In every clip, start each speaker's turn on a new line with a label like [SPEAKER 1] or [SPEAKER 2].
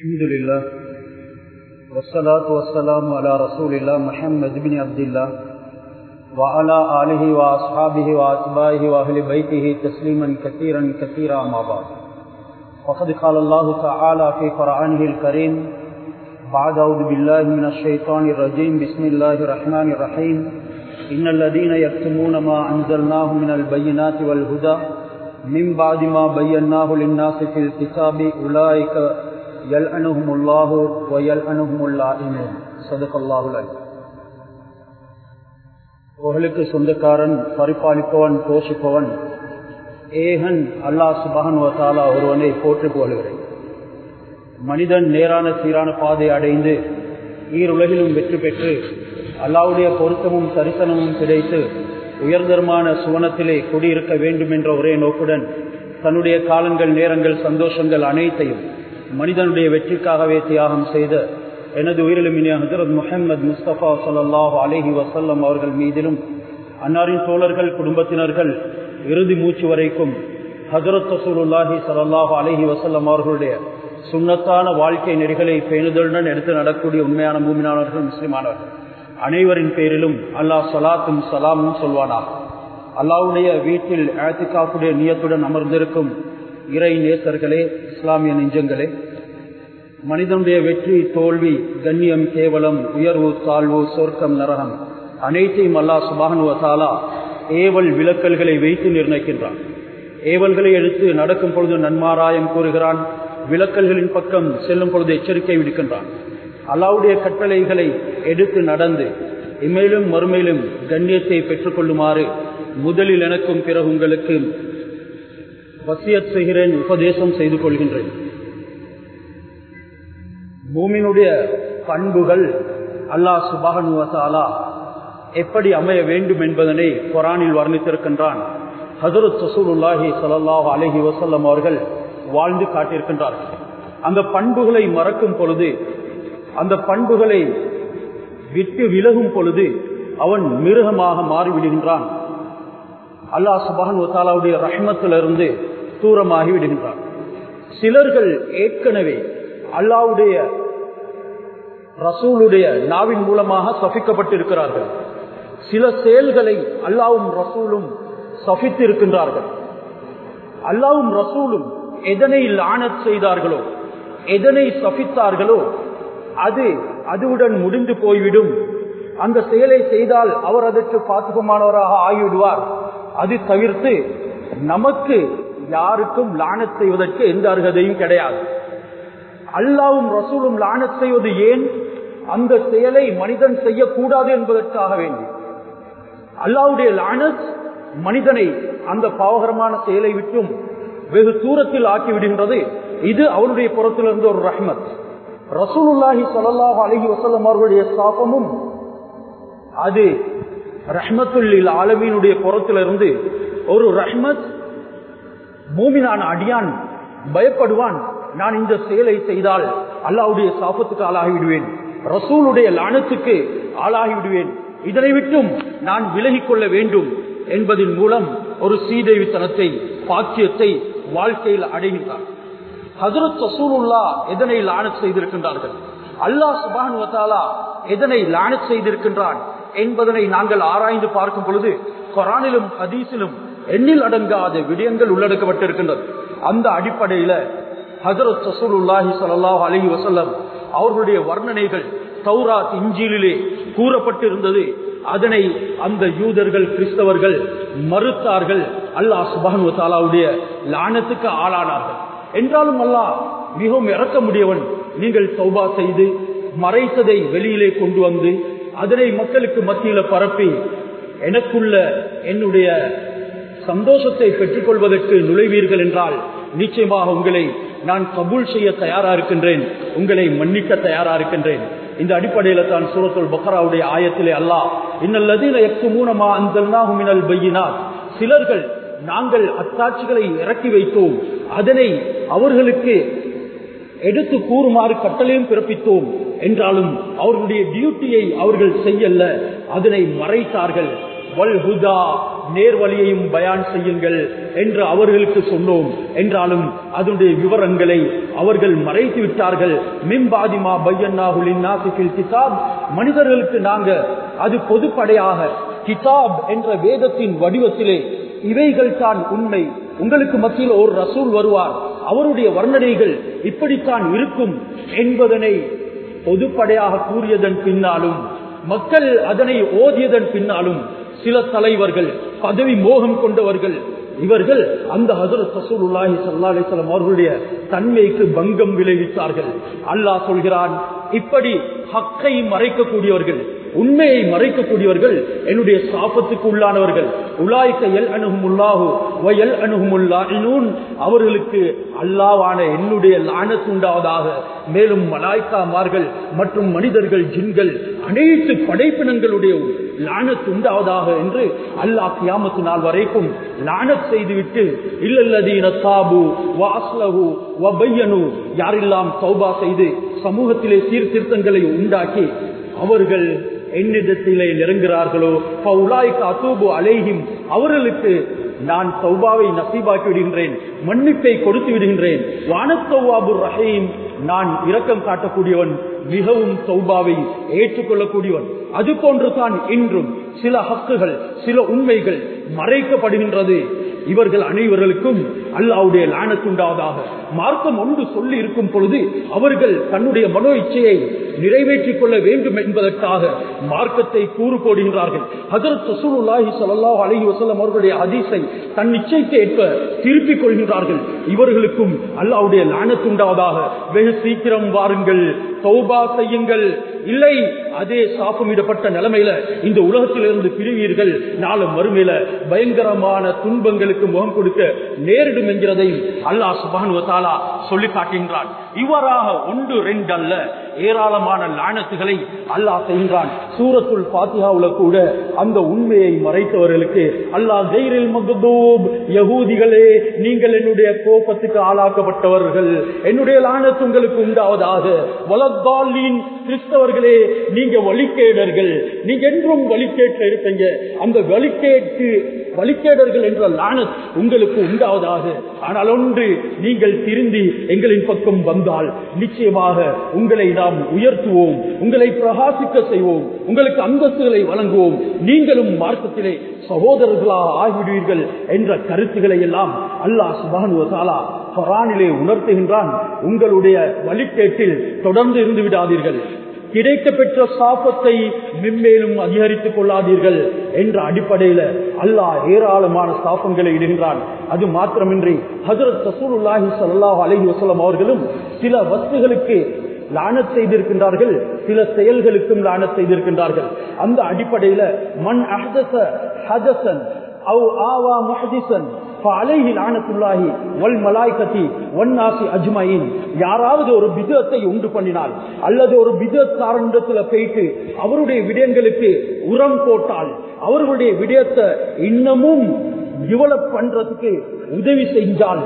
[SPEAKER 1] الحمد لله والصلاة والسلام على رسول الله محمد بن عبد الله وعلى آله وأصحابه وأتباعه وأهل بيته تسليما كثيرا كثيرا ما بعد وقد قال الله تعالى في قرآنه الكريم بعد أعوذ بالله من الشيطان الرجيم بسم الله الرحمن الرحيم إن الذين يكتمون ما أنزلناه من البينات والهدى من بعد ما بيناه للناس في الكتاب أولئك يلعنهم الله ويلعنهم اللائمون صدق الله العليم புகழுக்கு சொந்தக்காரன் பரிபாலிப்பவன் போஷிப்பவன் ஏகன் அல்லாஹ் சுபஹன் வத்தாலா ஒருவனை போற்றி புகழுகிறேன் மனிதன் நேரான சீரான பாதை அடைந்து ஈருலகிலும் வெற்றி பெற்று அல்லாவுடைய பொருத்தமும் தரிசனமும் கிடைத்து உயர்தரமான சுவனத்திலே குடியிருக்க வேண்டும் என்ற ஒரே நோக்குடன் தன்னுடைய காலங்கள் நேரங்கள் சந்தோஷங்கள் அனைத்தையும் மனிதனுடைய வெற்றிக்காகவே தியாகம் செய்த எனது உயிரிலுமினிய ஹசரத் முஹம்மது முஸ்தபா சல்லாஹ் அலஹி வசல்லம் அவர்கள் மீதிலும் அன்னாரின் தோழர்கள் குடும்பத்தினர்கள் இறுதி மூச்சு வரைக்கும் ஹசரத் ரசூலுல்லாஹி சல்லாஹ் அலஹி வசல்லம் அவர்களுடைய சுண்ணத்தான வாழ்க்கை நெறிகளை பேணுதலுடன் எடுத்து நடக்கூடிய உண்மையான மூமினானவர்கள் முஸ்லிமானவர்கள் அனைவரின் பேரிலும் அல்லாஹ் சலாத்தும் சலாமும் சொல்வானா அல்லாவுடைய வீட்டில் ஆத்திகாப்புடைய நியத்துடன் அமர்ந்திருக்கும் இறை நேசர்களே இஸ்லாமிய நெஞ்சங்களே மனிதனுடைய வெற்றி தோல்வி கண்ணியம் கேவலம் உயர்வு தாழ்வு சொர்க்கம் நரகம் அனைத்தையும் அல்லாஹ் சுபானுவத்தாலா ஏவல் விளக்கல்களை வைத்து நிர்ணயிக்கின்றான் ஏவல்களை எடுத்து நடக்கும் பொழுது நன்மாராயம் கூறுகிறான் விளக்கல்களின் பக்கம் செல்லும் பொழுது எச்சரிக்கை விடுக்கின்றான் அல்லாவுடைய கட்டளைகளை எடுத்து நடந்து இம்மையிலும் மறுமையிலும் கண்ணியத்தை பெற்றுக் கொள்ளுமாறு முதலில் எனக்கும் பிறகு உங்களுக்கு வசியத் செய்கிறேன் உபதேசம் செய்து கொள்கின்றேன் பூமியினுடைய பண்புகள் அல்லாஹ் சுபானுவசாலா எப்படி அமைய வேண்டும் என்பதனை குரானில் வர்ணித்திருக்கின்றான் ஹசரத் சசூலுல்லாஹி சல்லாஹ் அலஹி வசல்லம் அவர்கள் வாழ்ந்து காட்டியிருக்கின்றார்கள் அந்த பண்புகளை மறக்கும் பொழுது அந்த பண்புகளை விட்டு விலகும் பொழுது அவன் மிருகமாக மாறிவிடுகின்றான் அல்லாஹ் சுபான் ஒத்தாலாவுடைய ரஹ்மத்திலிருந்து தூரமாகி விடுகின்றான் சிலர்கள் ஏற்கனவே அல்லாவுடைய ரசூலுடைய நாவின் மூலமாக சபிக்கப்பட்டிருக்கிறார்கள் சில செயல்களை அல்லாவும் ரசூலும் சபித்து இருக்கின்றார்கள் அல்லாவும் ரசூலும் எதனை லானத் செய்தார்களோ எதனை சபித்தார்களோ அது அதுவுடன் முடிந்து போய்விடும் அந்த செயலை செய்தால் அவர் அதற்கு பாத்துகமானவராக ஆகிவிடுவார் அது தவிர்த்து நமக்கு யாருக்கும் லானத் செய்வதற்கு எந்த அருகதையும் கிடையாது அல்லாவும் ரசூலும் லானத் செய்வது ஏன் அந்த செயலை மனிதன் செய்யக்கூடாது என்பதற்காக வேண்டி அல்லாவுடைய லானத் மனிதனை அந்த பாவகரமான செயலை விட்டும் வெகு தூரத்தில் ஆக்கி விடுகின்றது இது அவனுடைய புறத்திலிருந்து ஒரு ரஹ்மத் ரசூலுல்லாஹி சல்லாஹ் அலஹி வசல்லம் அவர்களுடைய சாபமும் அது ரஹ்மத்துல்லில் ஆலமீனுடைய புறத்திலிருந்து ஒரு ரஹ்மத் மூமினான அடியான் பயப்படுவான் நான் இந்த செயலை செய்தால் அல்லாவுடைய சாபத்துக்கு ஆளாகி விடுவேன் ரசூலுடைய லானத்துக்கு ஆளாகி விடுவேன் இதனை விட்டும் நான் விலகிக் கொள்ள வேண்டும் என்பதன் மூலம் ஒரு சீதேவித்தனத்தை பாக்கியத்தை வாழ்க்கையில் அடைகின்றார் ஹசரத் ரசூலுல்லா எதனை லானத் செய்திருக்கின்றார்கள் அல்லாஹ் சுபான் வத்தாலா எதனை லானத் செய்திருக்கின்றான் என்பதனை நாங்கள் ஆராய்ந்து பார்க்கும் பொழுது கொரானிலும் ஹதீஸிலும் எண்ணில் அடங்காத விடயங்கள் உள்ளடக்கப்பட்டிருக்கின்றது அந்த அடிப்படையில ஹசரத் ரசூலுல்லாஹி சல்லாஹ் அலஹி வசல்லம் அவர்களுடைய வர்ணனைகள் தௌராத் இஞ்சிலே கூறப்பட்டிருந்தது அதனை அந்த யூதர்கள் கிறிஸ்தவர்கள் மறுத்தார்கள் அல்லாஹ் சுபான் தாலாவுடைய லானத்துக்கு ஆளானார்கள் என்றாலும் அல்லாஹ் மிகவும் இறக்க முடியவன் நீங்கள் சௌபா செய்து மறைத்ததை வெளியிலே கொண்டு வந்து அதனை மக்களுக்கு மத்தியில பரப்பி எனக்குள்ள என்னுடைய சந்தோஷத்தை பெற்றுக்கொள்வதற்கு நுழைவீர்கள் என்றால் நிச்சயமாக உங்களை நான் கபூல் செய்ய தயாரா இருக்கின்றேன் உங்களை மன்னிக்க தயாரா இருக்கின்றேன் இந்த அடிப்படையில தான் சூரத்துல் பக்ராவுடைய ஆயத்திலே அல்லாஹ் இன்னல்லதீன எக்கு மூலமா அந்தல் பையினார் சிலர்கள் நாங்கள் அத்தாட்சிகளை இறக்கி வைத்தோம் அதனை அவர்களுக்கு எடுத்து கூறுமாறு கட்டளையும் பிறப்பித்தோம் என்றாலும் அவர்களுடைய டியூட்டியை அவர்கள் செய்யல அதனை மறைத்தார்கள் வல்ஹுதா நேர்வழியையும் பயான் செய்யுங்கள் என்று அவர்களுக்கு சொன்னோம் என்றாலும் அதனுடைய விவரங்களை அவர்கள் மறைத்து விட்டார்கள் மிம்பாதிமா பையன்னாகுலின் நாசிபில் கிதாப் மனிதர்களுக்கு நாங்க அது பொதுப்படையாக கிதாப் என்ற வேதத்தின் வடிவத்திலே இவைகள் தான் உண்மை உங்களுக்கு மத்தியில் ஒரு ரசூல் வருவார் அவருடைய வர்ணனைகள் இப்படித்தான் இருக்கும் என்பதனை பொதுப்படையாக கூறியதன் பின்னாலும் மக்கள் அதனை ஓதியதன் பின்னாலும் சில தலைவர்கள் பதவி மோகம் கொண்டவர்கள் இவர்கள் அந்த ஹசரத் ரசூலுல்லாஹி ஸல்லல்லாஹு அலைஹி வஸல்லம் அவர்களுடைய தன்மைக்கு பங்கம் விளைவித்தார்கள் அல்லாஹ் சொல்கிறான் இப்படி ஹக்கை மறைக்கக்கூடியவர்கள் உண்மையை மறைக்கக்கூடியவர்கள் என்னுடைய சாபத்துக்கு உள்ளானவர்கள் உலாய்க்க எல் அணுகுமுல்லாஹு வயல் அணுகுமுல்லாயினூன் அவர்களுக்கு அல்லாவான என்னுடைய லானத் உண்டாவதாக மேலும் மலாய்க்காமார்கள் மற்றும் மனிதர்கள் ஜின்கள் அனைத்து படைப்பினங்களுடைய லானத் உண்டாவதாக என்று அல்லாஹ் கியாமத்து நாள் வரைக்கும் லானத் செய்துவிட்டு இல்லல்லதீன தாபு வாஸ்லஹு வபையனு யாரெல்லாம் தௌபா செய்து சமூகத்திலே சீர்திருத்தங்களை உண்டாக்கி அவர்கள் என்னிடத்திலே நெருங்குகிறார்களோ பவுலாய்க்கு அத்தூபு அலேஹிம் அவர்களுக்கு நான் சௌபாவை நசீபாக்கி விடுகின்றேன் மன்னிப்பை கொடுத்து விடுகின்றேன் வானத்தௌவாபு ரஹீம் நான் இரக்கம் காட்டக்கூடியவன் மிகவும் சௌபாவை ஏற்றுக்கொள்ளக்கூடியவன் அது போன்றுதான் இன்றும் சில ஹக்குகள் சில உண்மைகள் மறைக்கப்படுகின்றது இவர்கள் அனைவர்களுக்கும் அல்லாவுடைய லானத்துண்டாவதாக மார்க்கம் ஒன்று சொல்லி இருக்கும் பொழுது அவர்கள் தன்னுடைய மனோ இச்சையை நிறைவேற்றிக் கொள்ள வேண்டும் என்பதற்காக மார்க்கத்தை கூறு போடுகின்றார்கள் ஹசரத் சசூலுல்லாஹி ஸல்லல்லாஹு அலைஹி வஸல்லம் அவர்களுடைய ஹதீஸை தன் இச்சைக்கு ஏற்ப திருப்பிக் கொள்கின்றார்கள் இவர்களுக்கும் அல்லாவுடைய லானத்துண்டாவதாக வெகு சீக்கிரம் வாருங்கள் தௌபா செய்யுங்கள் இல்லை அதே சாப்பமிடப்பட்ட நிலைமையில இந்த உலகத்திலிருந்து பிரிவீர்கள் நாளும் மறுமையில பயங்கரமான துன்பங்களுக்கு முகம் கொடுக்க நேரிடும் என்கிறதை அல்லாஹ் சுபானுவத்தாலா சொல்லி காட்டுகின்றான் இவ்வாறாக ஒன்று ரெண்டு அல்ல ஏராளமான லானத்துகளை அல்லாஹ் செய்கின்றான் சூரத்துல் பாத்தியாவுல கூட அந்த உண்மையை மறைத்தவர்களுக்கு அல்லாஹ் கைரில் மகதூப் யகூதிகளே நீங்கள் என்னுடைய கோபத்துக்கு ஆளாக்கப்பட்டவர்கள் என்னுடைய லானத்து உங்களுக்கு உண்டாவதாக வலத்தாலின் கிறிஸ்தவர்களே நீங்க வழிகேடர்கள் நீங்க என்றும் வழிகேட்டில் இருப்பீங்க அந்த வழிகேட்டு வழிகேடர்கள் என்ற லானத் உங்களுக்கு உண்டாவதாக ஆனால் ஒன்று நீங்கள் திருந்தி எங்களின் பக்கம் வந்தால் நிச்சயமாக உங்களை நாம் உயர்த்துவோம் உங்களை பிரகாசிக்க செய்வோம் உங்களுக்கு அந்தஸ்துகளை வழங்குவோம் நீங்களும் மார்க்கத்திலே சகோதரர்களாக ஆகிவிடுவீர்கள் என்ற கருத்துக்களை எல்லாம் அல்லாஹ் சுபானுவசாலா பரானிலே உணர்த்துகின்றான் உங்களுடைய வழிகேட்டில் தொடர்ந்து இருந்து விடாதீர்கள் கிடைக்க பெற்ற சாபத்தை மென்மேலும் அதிகரித்துக் கொள்ளாதீர்கள் என்ற அடிப்படையில அல்லாஹ் ஏராளமான சாபங்களை இடுகின்றான் அது மாத்திரமின்றி ஹசரத் சசூருல்லாஹி சல்லாஹ் அலஹி வசலம் அவர்களும் சில வஸ்துகளுக்கு லானத் செய்திருக்கின்றார்கள் சில செயல்களுக்கும் லானத் செய்திருக்கின்றார்கள் அந்த அடிப்படையில மண் அஹதச ஹஜசன் அவ் ஆவா முஹதிசன் யாராவது ஒரு விதத்தை உண்டு பண்ணினால் அல்லது ஒரு விதத்தாரண்டத்துல போயிட்டு அவருடைய விடயங்களுக்கு உரம் போட்டால் அவர்களுடைய விடயத்தை இன்னமும் டெவலப் பண்றதுக்கு உதவி செஞ்சால்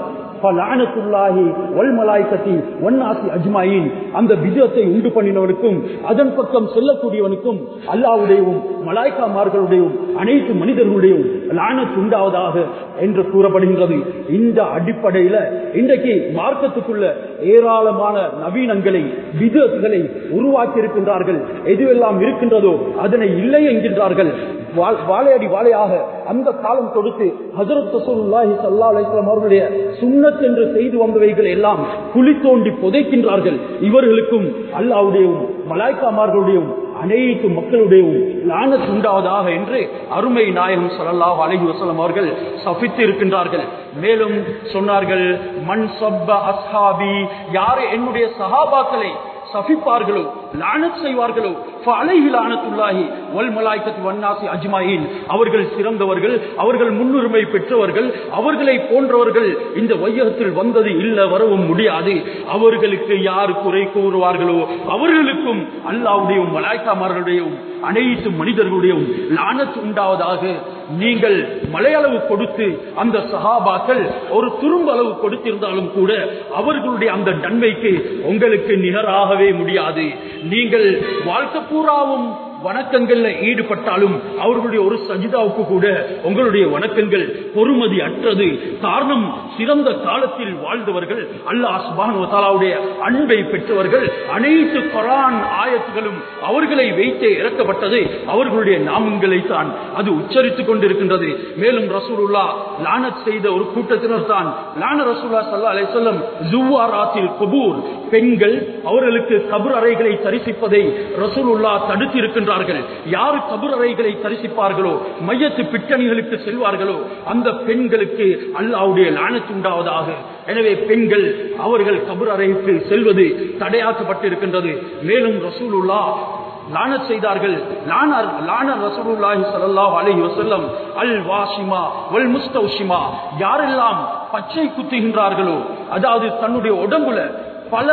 [SPEAKER 1] அந்த விதத்தை உண்டு பண்ணினவனுக்கும் அதன் பக்கம் செல்லக்கூடியவனுக்கும் அல்லாவுடையவும் மலாய்க்காமார்களுடையும் அனைத்து மனிதர்களுடையும் லானத் உண்டாவதாக என்று கூறப்படுகின்றது இந்த அடிப்படையில இன்றைக்கு மார்க்கத்துக்குள்ள ஏராளமான நவீனங்களை விதங்களை உருவாக்கி இருக்கின்றார்கள் எதுவெல்லாம் இருக்கின்றதோ அதனை இல்லை என்கின்றார்கள் வாழையடி வாழையாக அந்த காலம் கொடுத்து ஹசரத் ரசூலுல்லாஹி ஸல்லல்லாஹு அலைஹி வஸல்லம் அவர்களுடைய சுன்னத் என்று செய்து வந்தவைகள் எல்லாம் குழி தோண்டி புதைக்கின்றார்கள் இவர்களுக்கும் அல்லாஹ்வுடையும் மலாய்க்காமார்களுடையும் அனைத்து மக்களுடையும் லானத் உண்டாவதாக என்று அருமை நாயகம் ஸல்லல்லாஹு அலைஹி வஸல்லம் அவர்கள் சபித்து இருக்கின்றார்கள் மேலும் சொன்னார்கள் மண் சப்ப அஸ்ஹாபி யார் என்னுடைய சஹாபாக்களை சபிப்பார்களோ லானத் செய்வார்களோ அவர்கள் சிறந்தவர்கள் அவர்கள் முன்னுரிமை பெற்றவர்கள் அவர்களை போன்றவர்கள் இந்த வையகத்தில் வந்தது இல்ல வரவும் முடியாது அவர்களுக்கு யார் குறை கூறுவார்களோ அவர்களுக்கும் அல்லாவுடையும் மலாய்க்காமார்களுடையும் அனைத்து மனிதர்களுடையும் லானத் உண்டாவதாக நீங்கள் மலையளவு கொடுத்து அந்த சகாபாக்கள் ஒரு துரும்ப அளவு கொடுத்திருந்தாலும் கூட அவர்களுடைய அந்த நன்மைக்கு உங்களுக்கு நிகராகவே முடியாது நீங்கள் வாழ்க்கை பூராவும் வணக்கங்கள்ல ஈடுபட்டாலும் அவர்களுடைய ஒரு சஜிதாவுக்கு கூட உங்களுடைய வணக்கங்கள் பொறுமதி அற்றது காரணம் சிறந்த காலத்தில் வாழ்ந்தவர்கள் அல்லாஹ் சுபானு தாலாவுடைய அன்பை பெற்றவர்கள் அனைத்து கொரான் ஆயத்துகளும் அவர்களை வைத்தே இறக்கப்பட்டது அவர்களுடைய நாமங்களை தான் அது உச்சரித்துக் கொண்டிருக்கின்றது மேலும் ரசூலுல்லா லானத் செய்த ஒரு கூட்டத்தினர் தான் லான ரசூல்லா சல்லா அலை சொல்லம் ஜுவாராத்தில் குபூர் பெண்கள் அவர்களுக்கு கபர் அறைகளை தரிசிப்பதை ரசூலுல்லா தடுத்து இருக்கின்றார்கள் யாரு கபர் அறைகளை தரிசிப்பார்களோ மையத்து பிட்டணிகளுக்கு செல்வார்களோ அந்த பெண்களுக்கு அல்லாவுடைய லானத்து உண்டாவதாக எனவே பெண்கள் அவர்கள் கபர் அறைக்கு செல்வது தடையாக்கப்பட்டிருக்கின்றது மேலும் ரசூலுல்லா லானத் செய்தார்கள் லானர் லானர் ரசூலுல்லாஹி ஸல்லல்லாஹு அலைஹி வஸல்லம் அல் வாஷிமா வல் முஸ்தௌஷிமா யாரெல்லாம் பச்சை குத்துகின்றார்களோ அதாவது தன்னுடைய உடம்புல பல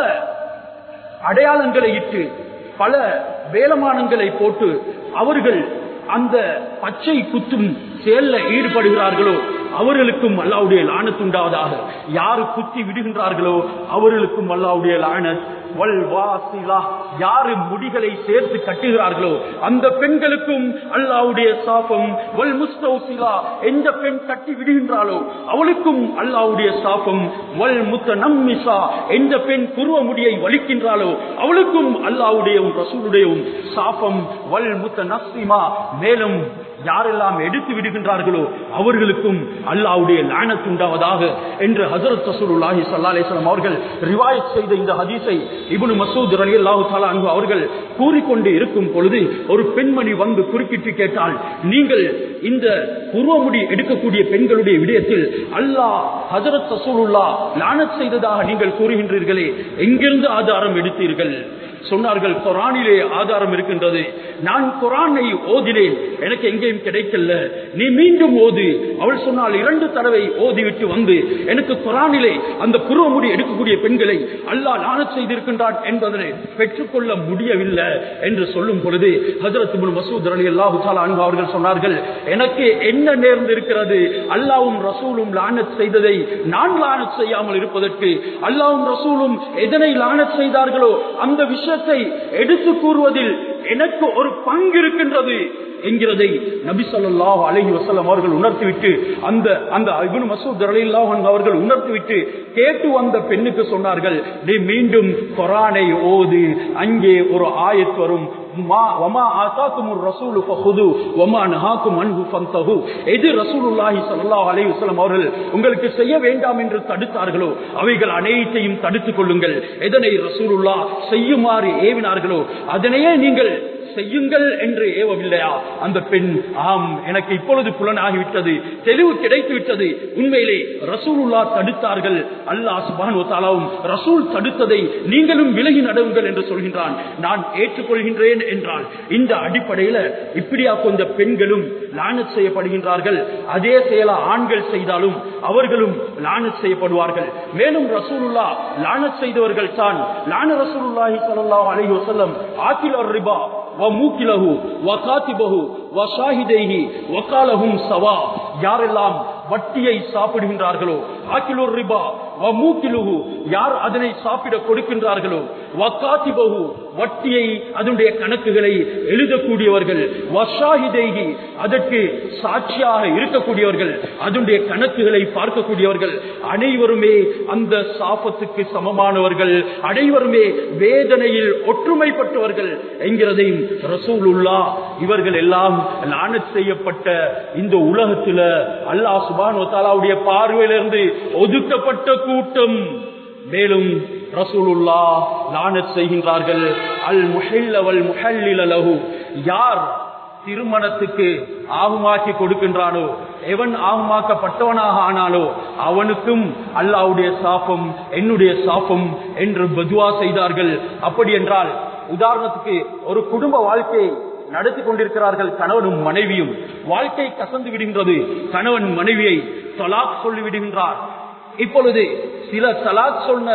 [SPEAKER 1] அடையாளங்களை இட்டு பல வேலமானங்களை போட்டு அவர்கள் அந்த பச்சை குத்தும் செயல்ல ஈடுபடுகிறார்களோ அவர்களுக்கும் அல்லாவுடைய லானத்து உண்டாவதாக யாரு குத்தி விடுகின்றார்களோ அவர்களுக்கும் அல்லாவுடைய லானத் வல் வாசிலா யாரு முடிகளை சேர்த்து கட்டுகிறார்களோ அந்த பெண்களுக்கும் அல்லாவுடைய சாபம் வல் முஸ்தௌசிலா எந்த பெண் கட்டி விடுகின்றாளோ அவளுக்கும் அல்லாவுடைய சாபம் வல் முத்த நம்மிசா எந்த பெண் புருவ முடியை வலிக்கின்றாளோ அவளுக்கும் அல்லாவுடையவும் ரசூலுடையவும் சாபம் வல் முத்த நஸ்திமா மேலும் யாரெல்லாம் எடுத்து விடுகின்றார்களோ அவர்களுக்கும் அல்லாவுடைய லானத்து உண்டாவதாக என்று ஹசரத் ரசூலுல்லாஹி ஸல்லல்லாஹு அலைஹி வஸல்லம் அவர்கள் ரிவாயத் செய்த இந்த ஹதீஸை இப்னு மசூத் ரலியல்லாஹு தஆலா அன்ஹு அவர்கள் கூறிக்கொண்டு இருக்கும் பொழுது ஒரு பெண்மணி வந்து குறுக்கிட்டு கேட்டால் நீங்கள் இந்த புருவமுடி எடுக்கக்கூடிய பெண்களுடைய விடயத்தில் அல்லாஹ் ஹஜரத் ரசூலுல்லா லானத் செய்ததாக நீங்கள் கூறுகின்றீர்களே எங்கிருந்து ஆதாரம் எடுத்தீர்கள் சொன்னார்கள் குரானிலே ஆதாரம் இருக்கின்றது நான் குரானை ஓதினேன் எனக்கு எங்கேயும் கிடைக்கல நீ மீண்டும் ஓது அவள் சொன்னால் இரண்டு தடவை ஓதிவிட்டு வந்து எனக்கு குரானிலே அந்த புருவமுடி எடுக்கக்கூடிய பெண்களை அல்லாஹ் லானத் செய்திருக்கின்றான் என்பதனை பெற்றுக்கொள்ள முடியவில்லை என்று சொல்லும் பொழுது ஹஜரத் மசூத் அலி அல்லாஹு அன்பு அவர்கள் சொன்னார்கள் எனக்கு என்ன நேர்ந்திருக்கிறது அல்லாவும் ரசூலும் லானத் செய்ததை நான் லானத் செய்யாமல் இருப்பதற்கு அல்லாவும் ரசூலும் எதனை லானத் செய்தார்களோ அந்த விஷயத்தை எடுத்து கூறுவதில் எனக்கு ஒரு பங்கு இருக்கின்றது என்கிறதை நபி சொல்லாஹ் அலஹி வசல்லம் அவர்கள் உணர்த்திவிட்டு அந்த அந்த இப்னு மசூத் ரலியல்லாஹு அன்ஹு அவர்கள் உணர்த்திவிட்டு கேட்டு வந்த பெண்ணுக்கு சொன்னார்கள் நீ மீண்டும் குரானை ஓது அங்கே ஒரு ஆயத் வரும் மா- வமா ஆதாக்குமுர் ரசூலு ஃபஹுது, வமா நஹாக்கும் அன்ஹு ஃபந்தஹு. எது ரசூலுல்லாஹி ஸல்லல்லாஹு அலைஹி வஸல்லம் அவர்கள் உங்களுக்கு செய்ய வேண்டாம் என்று தடுத்தார்களோ அவைகள் அனைத்தையும் தடுத்துக் கொள்ளுங்கள் எதனை ரசூலுல்லா செய்யுமாறு ஏவினார்களோ அதனையே நீங்கள் செய்யுங்கள் என்று ஏவவில்லையா அந்த பெண் ஆம் எனக்கு இப்பொழுது புலனாகிவிட்டது தெளிவு கிடைத்து விட்டது உண்மையிலே ரசூலுல்லா தடுத்தார்கள் அல்லாஹ் சுபானு தாலாவும் ரசூல் தடுத்ததை நீங்களும் விலகி நடவுங்கள் என்று சொல்கின்றான் நான் ஏற்றுக்கொள்கின்றேன் என்றால் இந்த அடிப்படையில இப்படியா கொஞ்ச பெண்களும் லானத் செய்யப்படுகின்றார்கள் அதே செயலா ஆண்கள் செய்தாலும் அவர்களும் லானத் செய்யப்படுவார்கள் மேலும் ரசூலுல்லா லானத் செய்தவர்கள் தான் லான ரசூலுல்லாஹி ஸல்லல்லாஹு அலைஹி வஸல்லம் ஆக்கில் ரிபா وموكله وكاتبه وشاهديه وقالهم سوا யாரெல்லாம் வட்டியை சாப்பிடுகின்றார்களோ ஆக்கிலூர் ரிபா வமூக்கிலுகு யார் அதனை சாப்பிட கொடுக்கின்றார்களோ வக்காத்திபகு வட்டியை அதனுடைய கணக்குகளை எழுதக்கூடியவர்கள் வஷாஹிதேகி அதற்கு சாட்சியாக இருக்கக்கூடியவர்கள் அதனுடைய கணக்குகளை பார்க்கக்கூடியவர்கள் அனைவருமே அந்த சாபத்துக்கு சமமானவர்கள் அனைவருமே வேதனையில் ஒற்றுமைப்பட்டவர்கள் என்கிறதையும் ரசூலுல்லா இவர்கள் எல்லாம் லானத் செய்யப்பட்ட இந்த உலகத்துல அல்லாஹ் சுபான் தாலாவுடைய பார்வையிலிருந்து ஒதுக்கப்பட்ட கூட்டம் மேலும் ரசூலுல்லா லானத் செய்கின்றார்கள் அல் முஹில்லவல் முஹல்லில லஹு யார் திருமணத்துக்கு ஆகுமாக்கி கொடுக்கின்றானோ எவன் ஆகுமாக்கப்பட்டவனாக ஆனாலோ அவனுக்கும் அல்லாவுடைய சாபம் என்னுடைய சாபம் என்று பதுவா செய்தார்கள் அப்படி என்றால் உதாரணத்துக்கு ஒரு குடும்ப வாழ்க்கையை நடத்தி கொண்டிருக்கிறார்கள் கணவனும் மனைவியும் வாழ்க்கை கசந்து விடுகின்றது கணவன் மனைவியை தலாக் சொல்லி விடுகின்றார் இப்பொழுது சில தலாக் சொன்ன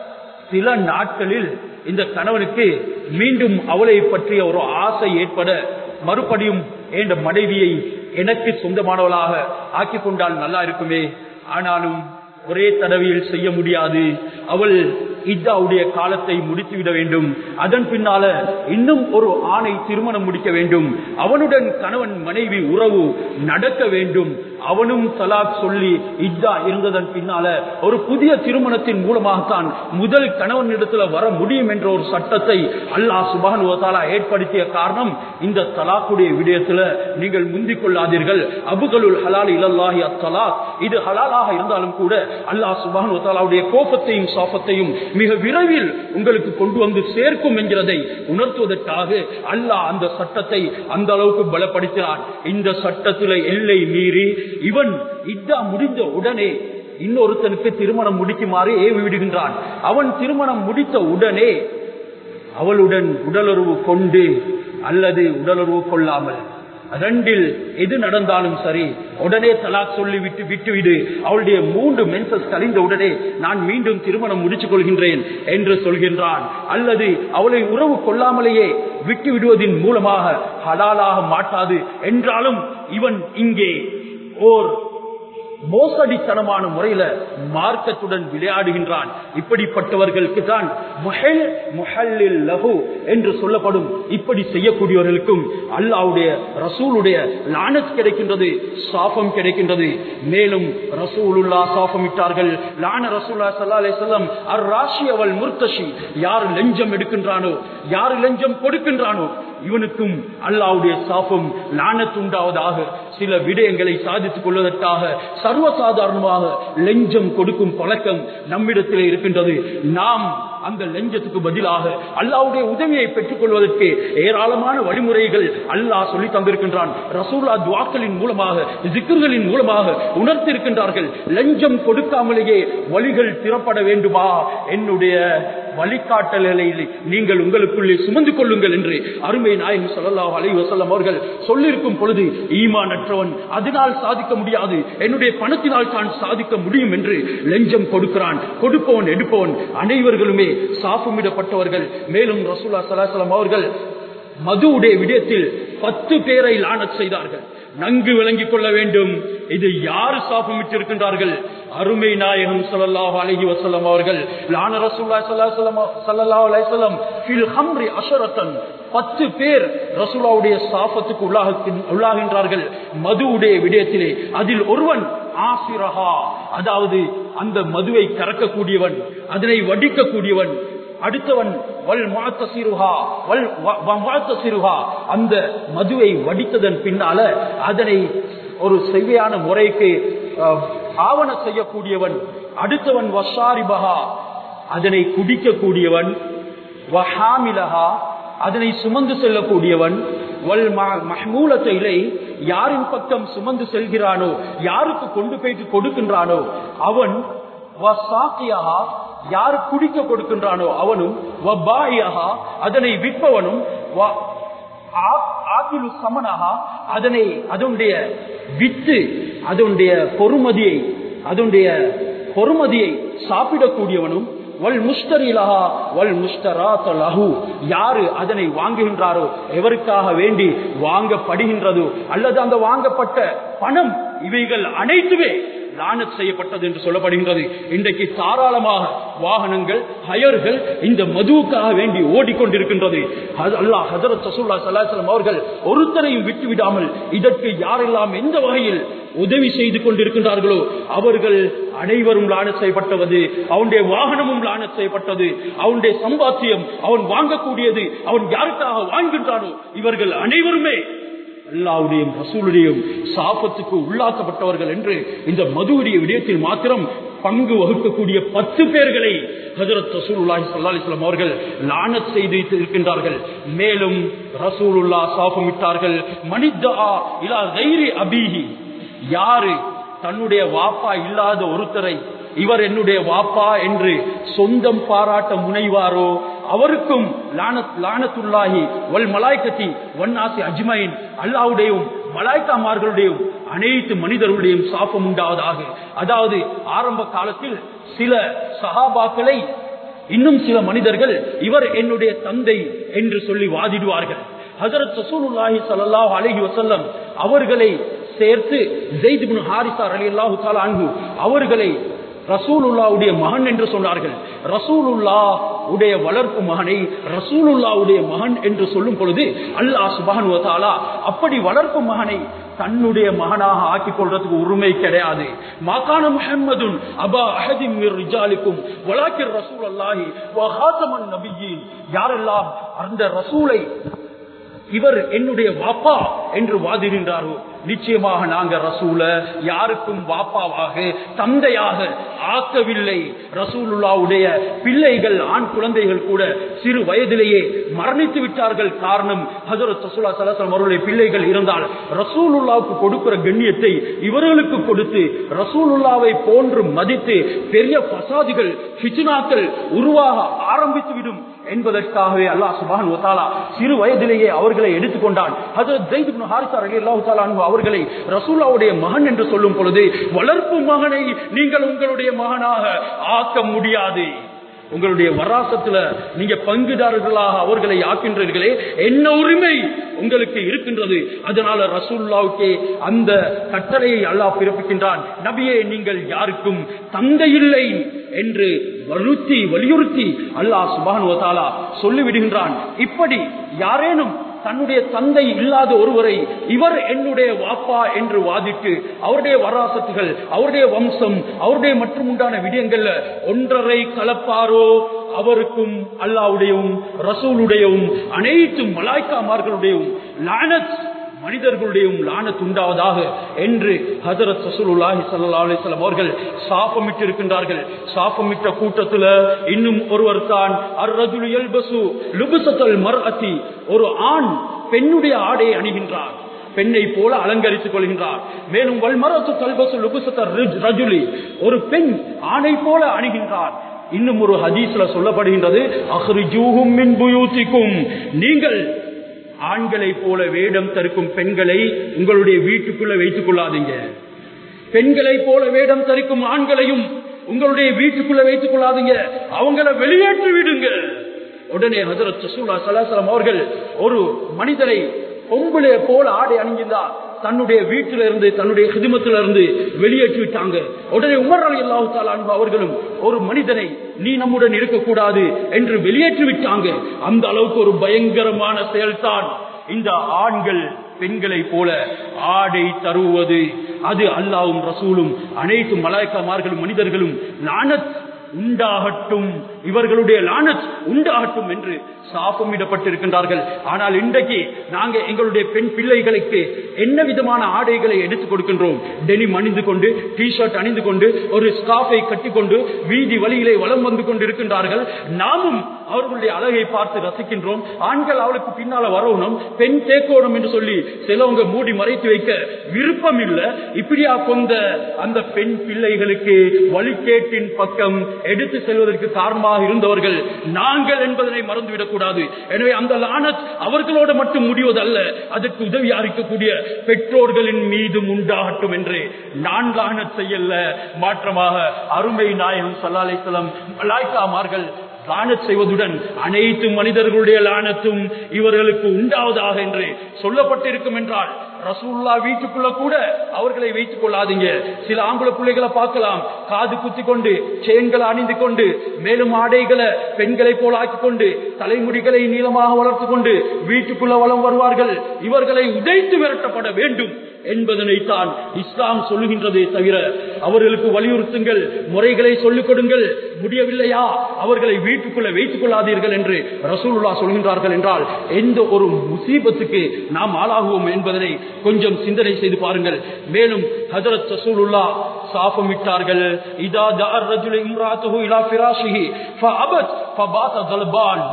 [SPEAKER 1] சில நாட்களில் இந்த கணவனுக்கு மீண்டும் அவளை பற்றிய ஒரு ஆசை ஏற்பட மறுபடியும் என்ற மனைவியை எனக்கு சொந்தமானவளாக ஆக்கி கொண்டால் நல்லா இருக்குமே ஆனாலும் ஒரே தடவையில் செய்ய முடியாது அவள் இத்தாவுடைய காலத்தை முடித்துவிட வேண்டும் அதன் பின்னால இன்னும் ஒரு ஆணை திருமணம் முடிக்க வேண்டும் அவனுடன் கணவன் மனைவி உறவு நடக்க வேண்டும் அவனும் தலாக் சொல்லி இத்தா இருந்ததன் பின்னால ஒரு புதிய திருமணத்தின் மூலமாகத்தான் முதல் கணவனிடத்துல வர முடியும் என்ற ஒரு சட்டத்தை அல்லாஹ் சுபானுவத்தாலா ஏற்படுத்திய காரணம் இந்த தலாக்குடைய விடயத்துல நீங்கள் முந்திக் கொள்ளாதீர்கள் அபுகளுல் ஹலால் இலல்லாஹி அத்தலாக் இது ஹலாலாக இருந்தாலும் கூட அல்லாஹ் சுபானுவத்தாலாவுடைய கோபத்தையும் சாபத்தையும் மிக விரைவில் உங்களுக்கு கொண்டு வந்து சேர்க்கும் என்கிறதை உணர்த்துவதற்காக அல்லாஹ் அந்த சட்டத்தை அந்த அளவுக்கு பலப்படுத்தினார் இந்த சட்டத்தில எல்லை மீறி இவன் இதா முடிந்த உடனே இன்னொருத்தனுக்கு திருமணம் முடிக்குமாறு ஏவி விடுகின்றான் அவன் திருமணம் முடித்த உடனே அவளுடன் உடலுறவு கொண்டு அல்லது உடலுறவு கொள்ளாமல் ரெண்டில் எது நடந்தாலும் சரி உடனே தலாக் சொல்லி விட்டு விட்டுவிடு அவளுடைய மூன்று மென்சஸ் கழிந்த உடனே நான் மீண்டும் திருமணம் முடிச்சுக் கொள்கின்றேன் என்று சொல்கின்றான் அல்லது அவளை உறவு கொள்ளாமலேயே விட்டு விடுவதன் மூலமாக ஹலாலாக மாட்டாது என்றாலும் இவன் இங்கே ஓர் மோசடித்தனமான முறையில மார்க்கத்துடன் விளையாடுகின்றான் இப்படிப்பட்டவர்களுக்கு தான் லகு என்று சொல்லப்படும் இப்படி செய்யக்கூடியவர்களுக்கும் அல்லாவுடைய ரசூலுடைய லானத் கிடைக்கின்றது சாபம் கிடைக்கின்றது மேலும் ரசூலுல்லா சாபம் இட்டார்கள் லான ரசூல்லா சல்லா அலே சொல்லம் அர் ராஷி அவள் முர்த்தஷி யார் லஞ்சம் எடுக்கின்றானோ யார் லஞ்சம் கொடுக்கின்றானோ இவனுக்கும் அல்லாவுடைய சாபம் லானத் உண்டாவதாக சில விடயங்களை சாதித்துக் கொள்வதற்காக சர்வசாதாரணமாக லஞ்சம் கொடுக்கும் பழக்கம் நம்மிடத்திலே இருக்கின்றது நாம் அந்த லஞ்சத்துக்கு பதிலாக அல்லாவுடைய உதவியை பெற்றுக் கொள்வதற்கு ஏராளமான வழிமுறைகள் அல்லாஹ் சொல்லி தந்திருக்கின்றான் ரசூல்லா துவாக்களின் மூலமாக ஜிக்கர்களின் மூலமாக உணர்த்திருக்கின்றார்கள் லஞ்சம் கொடுக்காமலேயே வழிகள் திறப்பட வேண்டுமா என்னுடைய வழிகாட்டல்களை நீங்கள் உங்களுக்குள்ளே சுமந்து கொள்ளுங்கள் என்று அருமை நாயகம் சொல்லலாம் அலை வசல்லம் அவர்கள் சொல்லிருக்கும் பொழுது ஈமானற்றவன் அதனால் சாதிக்க முடியாது என்னுடைய பணத்தினால் தான் சாதிக்க முடியும் என்று லஞ்சம் கொடுக்கிறான் கொடுப்பவன் எடுப்பவன் அனைவர்களுமே சாபமிடப்பட்டவர்கள் மேலும் ரசூல்லா சலாசலம் அவர்கள் மதுவுடைய விடயத்தில் பத்து பேரை லானத் செய்தார்கள் நன்கு விளங்கிக் கொள்ள வேண்டும் இது யாரு சாபமிட்டு இருக்கின்றார்கள் அருமை நாயகம் சல்லாஹ் அலஹி வசலம் அவர்கள் லான ரசூல்லா சல்லாஹ் அலையம் ஃபில் ஹம்ரி அஷரத்தன் பத்து பேர் ரசூலாவுடைய சாபத்துக்கு உள்ளாகின்றார்கள் மதுவுடைய விடயத்திலே அதில் ஒருவன் ஆசிரஹா அதாவது அந்த மதுவை கறக்கக்கூடியவன் அதனை வடிக்கக்கூடியவன் அடுத்தவன் வல் மாத்த சிறுஹா வல் மாத்த சிறுஹா அந்த மதுவை வடித்ததன் பின்னால அதனை ஒரு செவ்வையான முறைக்கு ஆவண செய்யக்கூடியவன் அடுத்தவன் வசாரிபகா அதனை குடிக்கக்கூடியவன் வஹாமிலஹா அதனை சுமந்து செல்லக்கூடியவன் வல் மஹ்மூலத்தை யாரின் பக்கம் சுமந்து செல்கிறானோ யாருக்கு கொண்டு போயிட்டு கொடுக்கின்றானோ அவன் வசாக்கியஹா யார் குடிக்க கொடுக்கின்றானோ அவனும் அதனை விற்பவனும் சமனகா அதனை அதனுடைய வித்து அதனுடைய பொறுமதியை அதனுடைய பொறுமதியை சாப்பிடக்கூடியவனும் வல் முஸ்தரிலஹா வல் முஸ்தராத் லஹு யாரு அதனை வாங்குகின்றாரோ எவருக்காக வேண்டி வாங்கப்படுகின்றதோ அல்லது அந்த வாங்கப்பட்ட பணம் இவைகள் அனைத்துமே லானத் செய்யப்பட்டது என்று சொல்லப்படுகின்றது இன்றைக்கு தாராளமாக வாகனங்கள் ஹயர்கள் இந்த மதுவுக்காக வேண்டி ஓடிக்கொண்டிருக்கின்றது அல்லாஹ் ஹசரத் சசூல்லா சல்லாசலம் அவர்கள் ஒருத்தரையும் விட்டு விடாமல் இதற்கு யாரெல்லாம் எந்த வகையில் உதவி செய்து கொண்டிருக்கின்றார்களோ அவர்கள் அனைவரும் லானத் செய்யப்பட்டது அவனுடைய வாகனமும் லானத் செய்யப்பட்டது அவனுடைய சம்பாத்தியம் அவன் வாங்கக்கூடியது அவன் யாருக்காக வாங்குகின்றானோ இவர்கள் அனைவருமே அல்லாவுடையும் ரசூலுடையும் சாபத்துக்கு உள்ளாக்கப்பட்டவர்கள் என்று இந்த மதுவுடைய விடயத்தில் மாத்திரம் பங்கு வகுக்கக்கூடிய பத்து பேர்களை ஹசரத் ரசூலுல்லாஹி சல்லாஹிஸ்லாம் அவர்கள் லானத் செய்து இருக்கின்றார்கள் மேலும் ரசூலுல்லா சாபமிட்டார்கள் மனிதா இலா தைரி அபீஹி யாரு தன்னுடைய வாப்பா இல்லாத ஒருத்தரை இவர் என்னுடைய வாப்பா என்று சொந்தம் பாராட்ட முனைவாரோ அவருக்கும் லானத்துள்ளாகி வல் மலாய்க்கத்தி வன்னாசி அஜ்மைன் அல்லாவுடையும் மலாய்க்காமார்களுடையும் அனைத்து மனிதர்களுடையும் சாப்பம் உண்டாவதாக அதாவது ஆரம்ப காலத்தில் சில சகாபாக்களை இன்னும் சில மனிதர்கள் இவர் என்னுடைய தந்தை என்று சொல்லி வாதிடுவார்கள் ஹசரத் சசூலுல்லாஹி சல்லாஹ் அலஹி வசல்லம் அவர்களை சேர்த்து ஜெயித் ஹாரிசா அலி அல்லாஹு அன்பு அவர்களை ரசூலுல்லாவுடைய மகன் என்று சொன்னார்கள் ரசூலுல்லா உடைய வளர்ப்பு மகனை ரசூலுல்லாவுடைய மகன் என்று சொல்லும் பொழுது அல்லாஹ் சுபான் அப்படி வளர்ப்பு மகனை தன்னுடைய மகனாக ஆக்கிக் கொள்றதுக்கு உரிமை கிடையாது மாகாண முஹம்மதுன் அபா அஹதின் மிர் ரிஜாலிக்கும் வலாக்கிர் ரசூல் அல்லாஹி வஹாத்தமன் நபியின் யாரெல்லாம் அந்த ரசூலை இவர் என்னுடைய வாப்பா என்று வாதிடுகின்றாரோ நிச்சயமாக நாங்க ரசூல யாருக்கும் வாப்பாவாக தந்தையாக ஆக்கவில்லை ரசூலுல்லாவுடைய பிள்ளைகள் ஆண் குழந்தைகள் கூட சிறு வயதிலேயே மரணித்து விட்டார்கள் காரணம் ஹசரத் ரசூலா சலாசலம் அவருடைய பிள்ளைகள் இருந்தால் ரசூலுல்லாவுக்கு கொடுக்கிற கண்ணியத்தை இவர்களுக்கு கொடுத்து ரசூலுல்லாவை போன்று மதித்து பெரிய பசாதிகள் ஃபித்னாக்கள் உருவாக ஆரம்பித்து விடும் என்பதற்காகவே அல்லாஹ் சுபான் ஒத்தாலா சிறு வயதிலேயே அவர்களை எடுத்துக்கொண்டான் ஹசரத் ஜெயித் இப்னு ஹாரிஸா ரலியல்லாஹு தஆலா அன்ஹு அவர்களை ரசூலாவுடைய மகன் என்று சொல்லும் பொழுது வளர்ப்பு மகனை நீங்கள் உங்களுடைய மகனாக ஆக்க முடியாது உங்களுடைய வராசத்துல நீங்க பங்குதாரர்களாக அவர்களை ஆக்கின்றீர்களே என்ன உரிமை உங்களுக்கு இருக்கின்றது அதனால ரசூல்லாவுக்கே அந்த கட்டளையை அல்லாஹ் பிறப்பிக்கின்றான் நபியே நீங்கள் யாருக்கும் தந்தை இல்லை என்று வலுத்தி வலியுறுத்தி அல்லாஹ் சுபானுவத்தாலா சொல்லிவிடுகின்றான் இப்படி யாரேனும் தன்னுடைய தந்தை இல்லாத ஒருவரை இவர் என்னுடைய வாப்பா என்று வாதிட்டு அவருடைய வராசத்துகள் அவருடைய வம்சம் அவருடைய மற்றும் உண்டான விடயங்கள்ல ஒன்றரை கலப்பாரோ அவருக்கும் அல்லாவுடையவும் ரசூலுடையவும் அனைத்து மலாய்க்காமார்களுடையவும் லானத் மனிதர்களுடையும் லானத் உண்டாவதாக என்று ஹசரத் சசூலுல்லாஹி ஸல்லல்லாஹு அலைஹி வஸல்லம் அவர்கள் சாபமிட்டு இருக்கின்றார்கள் சாபமிட்ட கூட்டத்துல இன்னும் ஒருவர் தான் அர்ரஜுல் யல்பசு லுபசத்தல் மர்அதி ஒரு ஆண் பெண்ணுடைய ஆடையை அணிகின்றார் பெண்ணை போல அலங்கரித்துக் கொள்கின்றார் மேலும் வல்மரத்து தல்பசு லுபசத்த ரஜுலி ஒரு பெண் ஆணை போல அணுகின்றார் இன்னும் ஒரு ஹதீஸ்ல சொல்லப்படுகின்றது அஹ்ரிஜூஹும் மின் புயூத்திக்கும் நீங்கள் ஆண்களை போல வேடம் தருக்கும் பெண்களை உங்களுடைய வீட்டுக்குள்ள வைத்துக் கொள்ளாதீங்க பெண்களை போல வேடம் தரிக்கும் ஆண்களையும் உங்களுடைய வீட்டுக்குள்ள வைத்துக் கொள்ளாதீங்க அவங்கள வெளியேற்றி விடுங்க உடனே ஹசரத் சசூலா சலாசலம் அவர்கள் ஒரு மனிதரை பொம்பளை போல ஆடை அணிஞ்சிருந்தார் தன்னுடைய வீட்டில இருந்து தன்னுடைய ஹிதிமத்தில இருந்து வெளியேற்றி விட்டாங்க உடனே உமர் அலி அல்லாஹு அவர்களும் ஒரு மனிதனை நீ நம்முடன் இருக்கக்கூடாது என்று வெளியேற்றி விட்டாங்க அந்த அளவுக்கு ஒரு பயங்கரமான செயல்தான் இந்த ஆண்கள் பெண்களை போல ஆடை தருவது அது அல்லாவும் ரசூலும் அனைத்து மலாய்க்கமார்களும் மனிதர்களும் லானத் உண்டாகட்டும் இவர்களுடைய லானத் உண்டாகட்டும் என்று சாபமிடப்பட்டிருக்கின்றார்கள் ஆனால் இன்றைக்கு நாங்க எங்களுடைய பெண் பிள்ளைகளுக்கு என்ன விதமான ஆடைகளை எடுத்துக் கொடுக்கின்றோம் டெனிம் அணிந்து கொண்டு டி ஷர்ட் அணிந்து கொண்டு ஒரு ஸ்காஃபை கட்டிக்கொண்டு வீதி வழியிலே வலம் வந்து கொண்டு இருக்கின்றார்கள் நாமும் அவர்களுடைய அழகை பார்த்து ரசிக்கின்றோம் ஆண்கள் அவளுக்கு பின்னால வரணும் பெண் தேக்கோணும் என்று சொல்லி சிலவங்க மூடி மறைத்து வைக்க விருப்பம் இல்லை இப்படியா கொண்ட அந்த பெண் பிள்ளைகளுக்கு வழிகேட்டின் பக்கம் எடுத்து செல்வதற்கு காரணமாக இருந்தவர்கள் நாங்கள் என்பதனை மறந்துவிடக் கூடாது எனவே அந்த லானத் அவர்களோடு மட்டும் முடிவதல்ல அதற்கு உதவியா இருக்கக்கூடிய பெற்றோர்களின் மீதும் உண்டாகட்டும் என்று நான் லானத் செய்யல மாற்றமாக அருமை நாயகம் சல்லாலைத்தலம் மலாய்க்காமார்கள் லானத் செய்வதுடன் அனைத்து மனிதர்களுடைய லானத்தும் இவர்களுக்கு உண்டாவதாக என்று சொல்லப்பட்டிருக்கும் என்றால் ரசூல்லா வீட்டுக்குள்ள கூட அவர்களை வைத்துக் கொள்ளாதீங்க சில ஆம்பளை பிள்ளைகளை பார்க்கலாம் காது குத்தி கொண்டு செயின்களை அணிந்து கொண்டு மேலும் ஆடைகளை பெண்களை போல ஆக்கிக் கொண்டு தலைமுடிகளை நீளமாக வளர்த்து கொண்டு வீட்டுக்குள்ள வளம் வருவார்கள் இவர்களை உதைத்து விரட்டப்பட வேண்டும் என்பதனைத்தான் இஸ்லாம் சொல்லுகின்றதே தவிர அவர்களுக்கு வலியுறுத்துங்கள் முறைகளை சொல்லிக் கொடுங்கள் முடியவில்லையா அவர்களை வீட்டுக்குள்ள வைத்துக் கொள்ளாதீர்கள் என்று ரசூலுல்லா சொல்கின்றார்கள் என்றால் எந்த ஒரு முசீபத்துக்கு நாம் ஆளாகுவோம் என்பதனை கொஞ்சம் சிந்தனை செய்து பாருங்கள் மேலும் ஹஜரத் ரசூலுல்லா சாபமிட்டார்கள் இதா தார் ரஜுல இம்ராத்துஹு இலா ஃபிராஷிஹி ஃபஅபத் ஃபபாத கல்பான்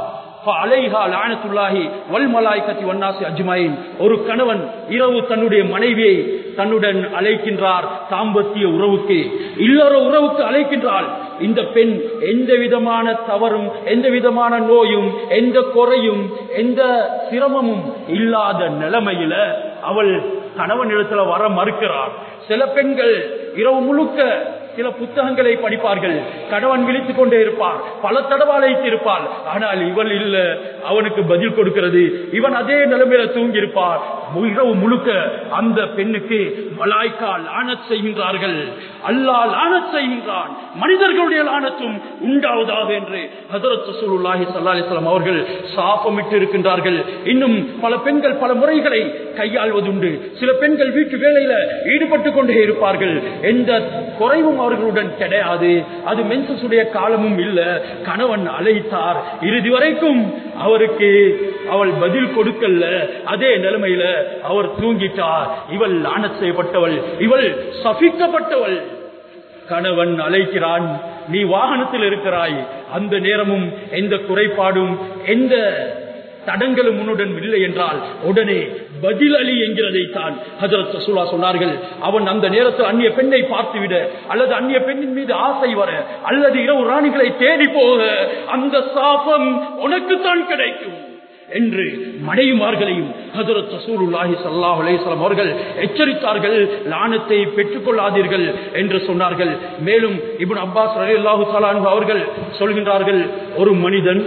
[SPEAKER 1] ஒரு கணவன் இரவு தன்னுடைய மனைவியை தன்னுடன் அழைக்கின்றார் தாம்பத்திய உறவுக்கு இல்லற உறவுக்கு அழைக்கின்றாள் இந்த பெண் எந்த விதமான தவறும் எந்த விதமான நோயும் எந்த குறையும் எந்த சிரமமும் இல்லாத நிலைமையில அவள் கணவன் இடத்துல வர மறுக்கிறார் சில பெண்கள் இரவு முழுக்க சில புத்தகங்களை படிப்பார்கள் கணவன் விழித்துக் கொண்டே இருப்பார் பல தடவை அழைத்து இருப்பார் ஆனால் இவள் இல்ல அவனுக்கு பதில் கொடுக்கிறது இவன் அதே நிலைமையில தூங்கி இருப்பார் இரவு முழுக்க அந்த பெண்ணுக்கு மலாய்க்கா லானத் செய்கின்றார்கள் அல்லாஹ் லானத் செய்கின்றான் மனிதர்களுடைய லானத்தும் உண்டாவதாக என்று ஹதரத் ரசூலுல்லாஹி ஸல்லல்லாஹு அலைஹி வஸல்லம் அவர்கள் சாபமிட்டு இருக்கின்றார்கள் இன்னும் பல பெண்கள் பல முறைகளை கையாள்வதுண்டு சில பெண்கள் வீட்டு வேலையில ஈடுபட்டு கொண்டே இருப்பார்கள் எந்த குறைவும் அவர்களுடன் கிடையாது அது மென்சஸுடைய காலமும் இல்ல கணவன் அழைத்தார் இறுதி வரைக்கும் அவருக்கு அவள் பதில் கொடுக்கல அதே நிலைமையில அவர் தூங்கிட்டார் இவள் லானத் செய்யப்பட்டவள் இவள் சபிக்கப்பட்டவள் கணவன் அழைக்கிறான் நீ வாகனத்தில் இருக்கிறாய் அந்த நேரமும் எந்த குறைபாடும் எந்த தடங்களும் உன்னுடன் இல்லை என்றால் உடனே பதில் அலி என்கிறதை தான் ஹஜரத் ரசூலா சொன்னார்கள் அவன் அந்த நேரத்தில் அந்நிய பெண்ணை பார்த்துவிட அல்லது அந்நிய பெண்ணின் மீது ஆசை வர அல்லது இரவு ராணிகளை தேடி போக அந்த சாபம் உனக்குத்தான் கிடைக்கும் என்று மனைவிமார்களையும் ஹதரத் ரசூலுல்லாஹி ஸல்லல்லாஹு அலைஹி வஸல்லம் அவர்கள் எச்சரித்தார்கள் லானத்தை பெற்றுக் கொள்ளாதீர்கள் என்று சொன்னார்கள் மேலும் இப்னு அப்பாஸ் ரலியல்லாஹு தஆலா அன்ஹு அவர்கள் சொல்கின்றார்கள் ஒரு மனிதன்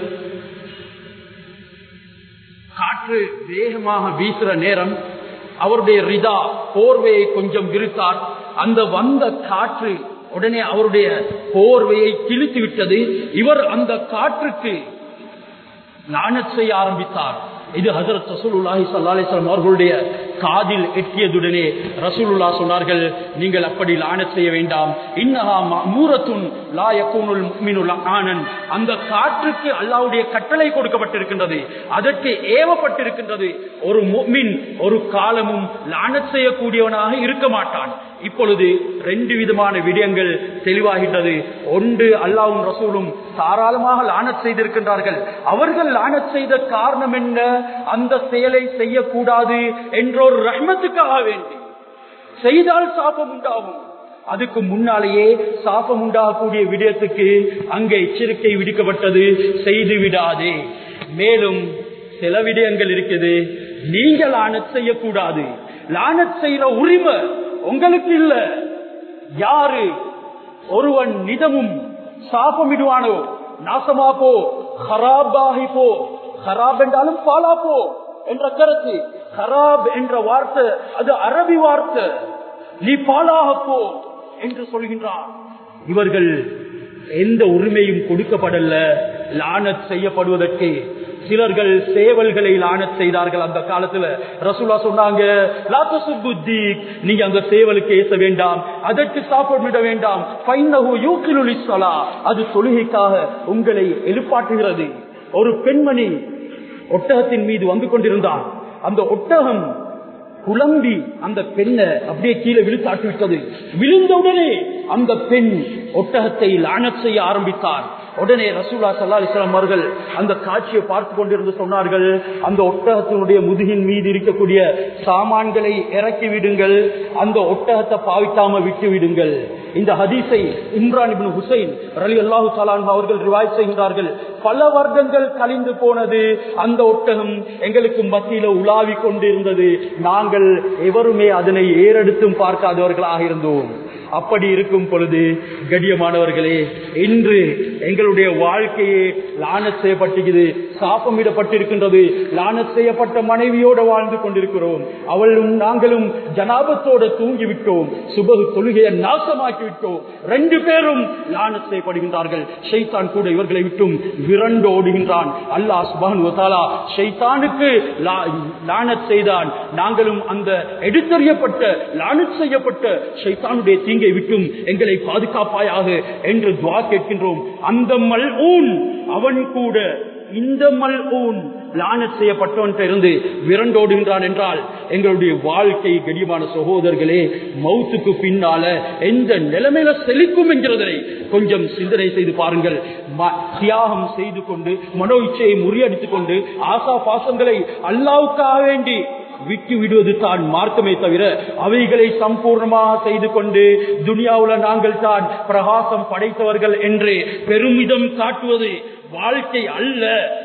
[SPEAKER 1] காற்று வேகமாக வீசுற நேரம் அவருடைய ரிதா போர்வையை கொஞ்சம் விரித்தார் அந்த வந்த காற்று உடனே அவருடைய போர்வையை கிழித்து விட்டது இவர் அந்த காற்றுக்கு லானத் செய்ய ஆரம்பித்தார் இது ஹசரத் ரசூலுல்லாஹி ஸல்லல்லாஹு அலைஹி வஸல்லம் அவர்களுடைய காதில் எட்டியதுடனே ரசூலுல்லா சொன்னார்கள் நீங்கள் அப்படி லானத் செய்ய வேண்டாம் இன்னஹா மஅமூரத்துன் லா யகூனுல் முஃமினு லஆனன் அந்த காற்றுக்கு அல்லாஹ்வுடைய கட்டளை கொடுக்கப்பட்டிருக்கின்றது அதற்கு ஏவப்பட்டிருக்கின்றது ஒரு முஃமின் ஒரு காலமும் லானத் செய்யக்கூடியவனாக இருக்க மாட்டான் இப்பொழுது ரெண்டு விதமான விடயங்கள் தெளிவாகின்றது ஒன்று அல்லாவும் ரசூலும் தாராளமாக லானத் செய்திருக்கின்றார்கள் அவர்கள் லானத் செய்த காரணம் என்ன அந்த செயலை செய்யக்கூடாது என்ற ஒரு ரஹ்மத்துக்காக வேண்டி செய்தால் சாபம் உண்டாகும் அதுக்கு முன்னாலேயே சாபம் உண்டாகக்கூடிய விடயத்துக்கு அங்கே எச்சரிக்கை விடுக்கப்பட்டது செய்து விடாதே மேலும் சில விடயங்கள் இருக்குது நீங்க லானத் செய்யக்கூடாது லானத் செய்யற உரிமை உங்களுக்கு இல்ல யாரு ஒருவன் நிதமும் சாபமிடுவானோ நாசமா போ ஹராபாகி போ ஹராப் என்றாலும் பாலா போ என்ற கருத்து ஹராப் என்ற வார்த்தை அது அரபி வார்த்தை நீ பாலாக போ என்று சொல்கின்றான் இவர்கள் எந்த உரிமையும் கொடுக்கப்படல லானத் செய்யப்படுவதற்கு சிலர்கள் சேவல்களை லானத் செய்தார்கள் அந்த காலத்துல ரசூலா சொன்னாங்க நீங்க அந்த சேவலுக்கு ஏச வேண்டாம் அதற்கு சாப்பிட வேண்டாம் அது தொழுகைக்காக உங்களை எழுப்பாட்டுகிறது ஒரு பெண்மணி ஒட்டகத்தின் மீது வந்து கொண்டிருந்தார் அந்த ஒட்டகம் குழம்பி அந்த பெண்ணை அப்படியே கீழே விழுத்தாட்டி விட்டது விழுந்தவுடனே அந்த பெண் ஒட்டகத்தை லானத் செய்ய ஆரம்பித்தார் உடனே ரசூலா சல்லா அலிஸ்லாம் அவர்கள் அந்த காட்சியை பார்த்து கொண்டிருந்து சொன்னார்கள் அந்த ஒட்டகத்தினுடைய முதுகின் மீது இருக்கக்கூடிய சாமான்களை இறக்கி விடுங்கள் அந்த ஒட்டகத்தை பாவிக்காம விட்டு விடுங்கள் இந்த ஹதீஸை இம்ரான் இபின் ஹுசைன் ரலி அல்லாஹு சலான் அவர்கள் ரிவாய் செய்கிறார்கள் பல வருடங்கள் கழிந்து போனது அந்த ஒட்டகம் எங்களுக்கு மத்தியில உலாவி கொண்டிருந்தது நாங்கள் எவருமே அதனை ஏறெடுத்தும் பார்க்காதவர்களாக இருந்தோம் அப்படி இருக்கும் பொழுது கடியமானவர்களே இன்று எங்களுடைய வாழ்க்கையே லானத் செய்யப்பட்டிருக்கிறது சாப்பமிடப்பட்டிருக்கின்றது லானத் செய்யப்பட்ட மனைவியோடு வாழ்ந்து கொண்டிருக்கிறோம் அவளும் நாங்களும் ஜனாபத்தோடு தூங்கிவிட்டோம் சுபகு தொழுகையை நாசமாக்கி விட்டோம் ரெண்டு பேரும் லானத் செய்யப்படுகின்றார்கள் ஷைத்தான் கூட இவர்களை விட்டும் விரண்டு ஓடுகின்றான் அல்லாஹ் சுபான் ஷைத்தானுக்கு லானத் செய்தான் நாங்களும் அந்த எடுத்தறியப்பட்ட லானத் செய்யப்பட்ட ஷைத்தானுடைய தீங்கை விட்டும் எங்களை பாதுகாப்பாயாக என்று துவா கேட்கின்றோம் அந்த மல் ஊன் அவன் கூட இந்த மல் ஊன் லானத் செய்யப்பட்டவன் இருந்து விரண்டோடுகின்றான் என்றால் எங்களுடைய வாழ்க்கை கடிமான சகோதரர்களே மௌத்துக்கு பின்னால எந்த நிலைமையில செழிக்கும் என்கிறதனை கொஞ்சம் சிந்தனை செய்து பாருங்கள் தியாகம் செய்து கொண்டு மனோ இச்சையை முறியடித்துக் கொண்டு ஆசா பாசங்களை அல்லாவுக்காக வேண்டி விட்டு விடுவது தான் மார்க்கமே தவிர அவைகளை சம்பூர்ணமாக செய்து கொண்டு துனியாவுல நாங்கள் தான் பிரகாசம் படைத்தவர்கள் என்று பெருமிதம் காட்டுவது வாழ்க்கை அல்ல